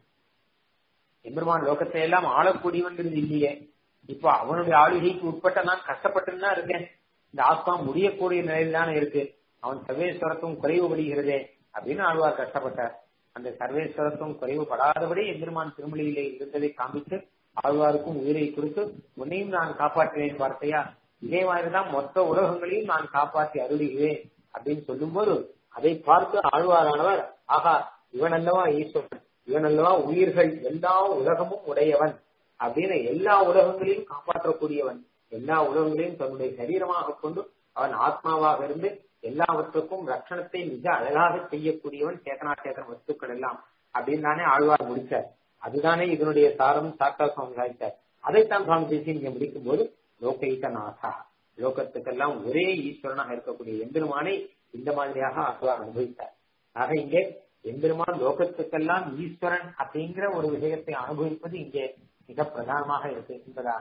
எம்பெருமான் லோகத்தை எல்லாம் ஆளக்கூடியவன்றது இல்லையே இப்போ அவனுடைய ஆளுகைக்கு உட்பட்ட நான் கஷ்டப்பட்டு தான் இருக்கேன் இந்த ஆத்மா முடியக்கூடிய நிலையில் தானே இருக்கு அவன் சர்வேஸ்வரத்துவம் குறைவுபடுகிறதே அப்படின்னு ஆழ்வார் கஷ்டப்பட்டார் அந்த சர்வேஸ்வரத்துவம் குறைவுபடாதபடி எம்பெருமான் திருமலையிலே இருந்ததை காமித்து ஆழ்வாருக்கும் உயிரை கொடுத்து உன்னையும் நான் காப்பாற்றுவேன் வார்த்தையா இதே மாதிரிதான் மொத்த உலகங்களையும் நான் காப்பாற்றி அருளுகிறேன் அப்படின்னு சொல்லும் போது அதை பார்த்து ஆழ்வாரானவர் ஆகா இவன் அல்லவா ஈஸ்வரன் இவன் அல்லவா உயிர்கள் எல்லா உலகமும் உடையவன் அப்படின்னு எல்லா உலகங்களையும் காப்பாற்றக்கூடியவன் எல்லா உலகங்களையும் தன்னுடைய சரீரமாக கொண்டு அவன் ஆத்மாவாக இருந்து எல்லாவற்றுக்கும் ரட்சணத்தை மிக அழகாக செய்யக்கூடியவன் சேதனா சேதன வஸ்துக்கள் எல்லாம் அப்படின்னு தானே ஆழ்வார் முடிச்சார் அதுதானே இதனுடைய சாரம் சாக்கா சுவாமி சாதித்தார் அதைத்தான் சுவாமி பேசி இங்க முடிக்கும் போது லோகைக நாசா லோகத்துக்கெல்லாம் ஒரே ஈஸ்வரனாக இருக்கக்கூடிய எம்பெருமானை இந்த மாதிரியாக ஆழ்வார் அனுபவித்தார் ஆக இங்கே எம்பெருமான் லோகத்துக்கெல்லாம் ஈஸ்வரன் அப்படிங்கிற ஒரு விஷயத்தை அனுபவிப்பது இங்கே மிக பிரதானமாக இருக்கு என்பதாக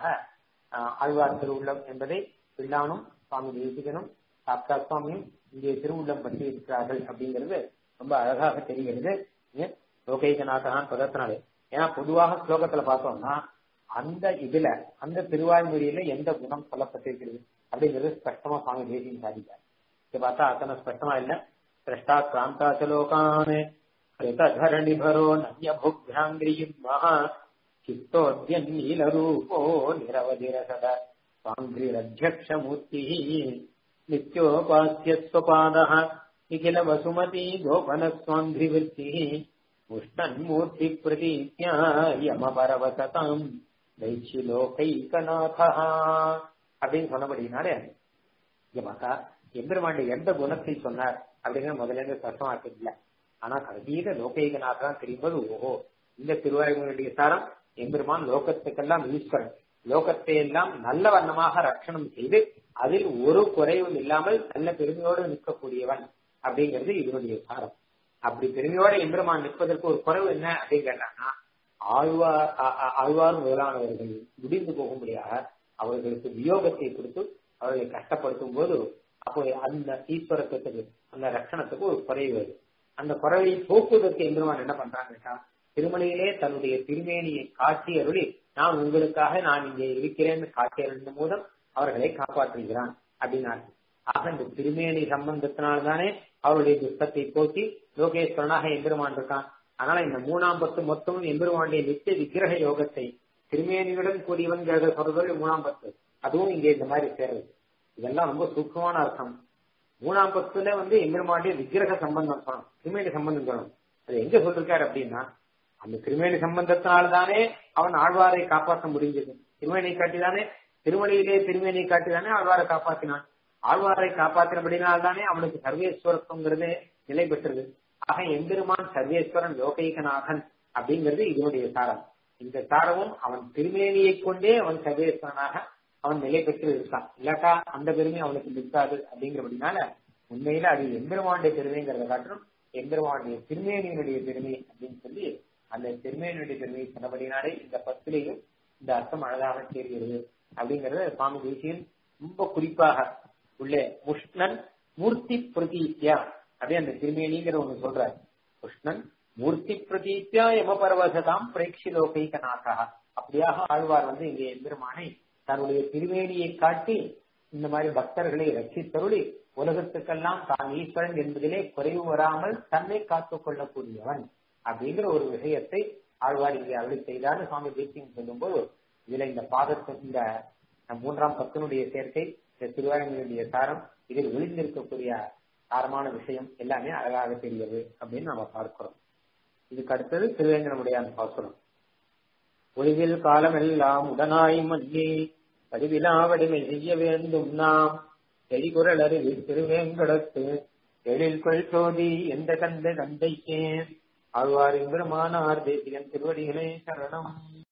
ஆழ்வார் திருவுள்ளம் என்பதை பிள்ளானும் சுவாமி தேசிகனும் சாப்தா சுவாமியும் இங்கே திருவுள்ளம் பற்றி இருக்கிறார்கள் அப்படிங்கிறது ரொம்ப அழகாக தெரிகிறது லோகைகநாதனான் பதத்தினாலே ஏன்னா பொதுவாக ஸ்லோகத்துல பார்த்தோம்னா அந்த இதுல அந்த திருவாய்மொழியில எந்த குணம் சொல்லப்பட்டிருக்கிறது அப்படிங்கிறது ஸ்பஷ்டமா சுவாமி தேசியம் சாதிக்கார் இதை பார்த்தா அத்தனை ஸ்பஷ்டமா இல்ல திரஷ்டா கிராந்தாச்சலோகான் கிருதரணிபரோ நன்யபுக்ராங்கிரியும் மகா சித்தோத்யன் நீலரூபோ நிரவதிரசத சாங்கிரத்யக்ஷமூர்த்தி நித்யோபாசியஸ்வபாதः நிகில வசுமதி கோபனஸ்வாங்கிரிவృత్తిः உஷ்ணன்மூர்த்தி பிரதீத்யா யமபரவசதாம் தைச்சிலோகைகநாதா அப்படின்னு சொன்னபடினாலே இங்க பார்த்தா எம்பெருமாண்ட எந்த குணத்தை சொன்னார் அப்படிங்கிற முதல்ல இருந்து ஸ்பஷ்டமாக்க இல்ல ஆனா கடைசியில லோகைகநாதா தெரியும்போது ஓஹோ இந்த திருவாயுடைய சாரம் எம்பெருமான் லோகத்துக்கெல்லாம் ஈஸ்வரன் லோகத்தை எல்லாம் நல்ல வண்ணமாக ரட்சணம் செய்து அதில் ஒரு குறைவும் இல்லாமல் நல்ல பெருமையோடு நிற்கக்கூடியவன் அப்படிங்கிறது இதனுடைய சாரம் அப்படி பெருமையோட எம்பெருமான் நிற்பதற்கு ஒரு குறைவு என்ன அப்படின்னு கேட்டாங்கன்னா ஆழ்வார் ஆழ்வார் முதலானவர்கள் முடிந்து போகும்படியாக அவர்களுக்கு வியோகத்தை கொடுத்து அவர்களை கஷ்டப்படுத்தும் போது அப்போ அந்த ஈஸ்வரத்துக்கு அந்த ரட்சணத்துக்கு ஒரு குறைவு வருது அந்த குறைவை போக்குவதற்கு எம்பெருமான் என்ன பண்றாங்க கேட்டா திருமலையிலே தன்னுடைய திருமேனியை காட்சி அருளி நான் உங்களுக்காக நான் இங்கே இருக்கிறேன்னு காட்சி அருளின் மூலம் அவர்களை காப்பாற்றுகிறான் அப்படின்னாரு ஆக இந்த திருமேனி சம்பந்தத்தினால்தானே அவருடைய துக்கத்தை போக்கி லோகேஸ்வரனாக எம்பெருமான் இருக்கான் அதனால இந்த மூணாம் பத்து மொத்தமும் எம்பெருமானுடைய நித்திய விக்கிரக யோகத்தை திருமேனியுடன் கூடியவன் சொல்றது மூணாம் பத்து அதுவும் இங்கே இந்த மாதிரி சேருது இதெல்லாம் ரொம்ப சூக்கமான அர்த்தம் மூணாம் பத்துல வந்து எம்பெருமானுடைய விக்கிரக சம்பந்தம் சொல்லணும் திருமேனி சம்பந்தம் சொல்லணும் அது எங்க சொல்லிருக்காரு அப்படின்னா அந்த திருமேனி சம்பந்தத்தினால்தானே அவன் ஆழ்வாரை காப்பாற்ற முடிஞ்சது திருமேனியை காட்டிதானே திருமலையிலே திருமேனியை காட்டிதானே ஆழ்வாரை காப்பாற்றினான் ஆழ்வாரை காப்பாற்றினபடினால்தானே அவனுக்கு சர்வேஸ்வரத்துவங்கிறது நிலை பெற்றது ஆக எம்பெருமான் சர்வேஸ்வரன் லோகைகநாதன் அப்படிங்கிறது இதனுடைய சாரம் இந்த சாரமும் அவன் திருமேனியை கொண்டே அவன் சர்வேஸ்வரனாக அவன் நிலை பெற்று இருக்கான் இல்லாட்டா அந்த பெருமை அவனுக்கு நிற்காது அப்படிங்கிறபடினால உண்மையில அது எம்பெருமானுடைய பெருமைங்கிறத காட்டிலும் எம்பெருமானுடைய திருமேனியினுடைய பெருமை அப்படின்னு சொல்லி அந்த திருமேனியுடைய பெருமையை சொன்னபடினாலே இந்த பத்திலையும் இந்த அர்த்தம் அழகாக சேர்கிறது அப்படிங்கறத சுவாமி தேசியன் ரொம்ப குறிப்பாக உள்ளே முஷ்ணன் மூர்த்தி பிரதீத்யா அப்படியே அந்த திருமேனிங்கிற ஒண்ணு சொல்றாரு கிருஷ்ணன் மூர்த்தி பிரதீத்யா யம பரவசதாம் பிரேட்சி லோகைகநாதா அப்படியாக ஆழ்வார் வந்து இங்கே எம்பெருமானை தன்னுடைய திருமேனியை காட்டி இந்த மாதிரி பக்தர்களை ரட்சித்தருளி உலகத்துக்கெல்லாம் தான் ஈஸ்வரன் என்பதிலே குறைவு வராமல் தன்னை காத்துக் கொள்ளக்கூடியவன் அப்படிங்கிற ஒரு விஷயத்தை ஆழ்வார் இங்கே அருளி செய்தார்னு சுவாமி தேசியம் சொல்லும்போது இதுல இந்த பாதத்து இந்த மூன்றாம் பத்தினுடைய சேர்க்கை இந்த திருவாரங்களுடைய சாரம் இதில் ஒளிந்திருக்கக்கூடிய சாரமான விஷயம் எல்லாமே அழகாக தெரிகிறது அப்படின்னு நாம பார்க்கிறோம் இதுக்கு அடுத்தது திருவேங்கடமுடைய அந்த பாசுரம் ஒளிவில் காலம் எல்லாம் உடனாய் மன்னி பதிவிலாவடிமை செய்ய வேண்டும் நாம் செடிகுரல் அருவி திருவேங்கடத்து எழில் கொள் சோதி எந்த கந்த கந்தைக்கே ஆழ்வார் எம்பெருமானார் தேசிகன் திருவடிகளே சரணம்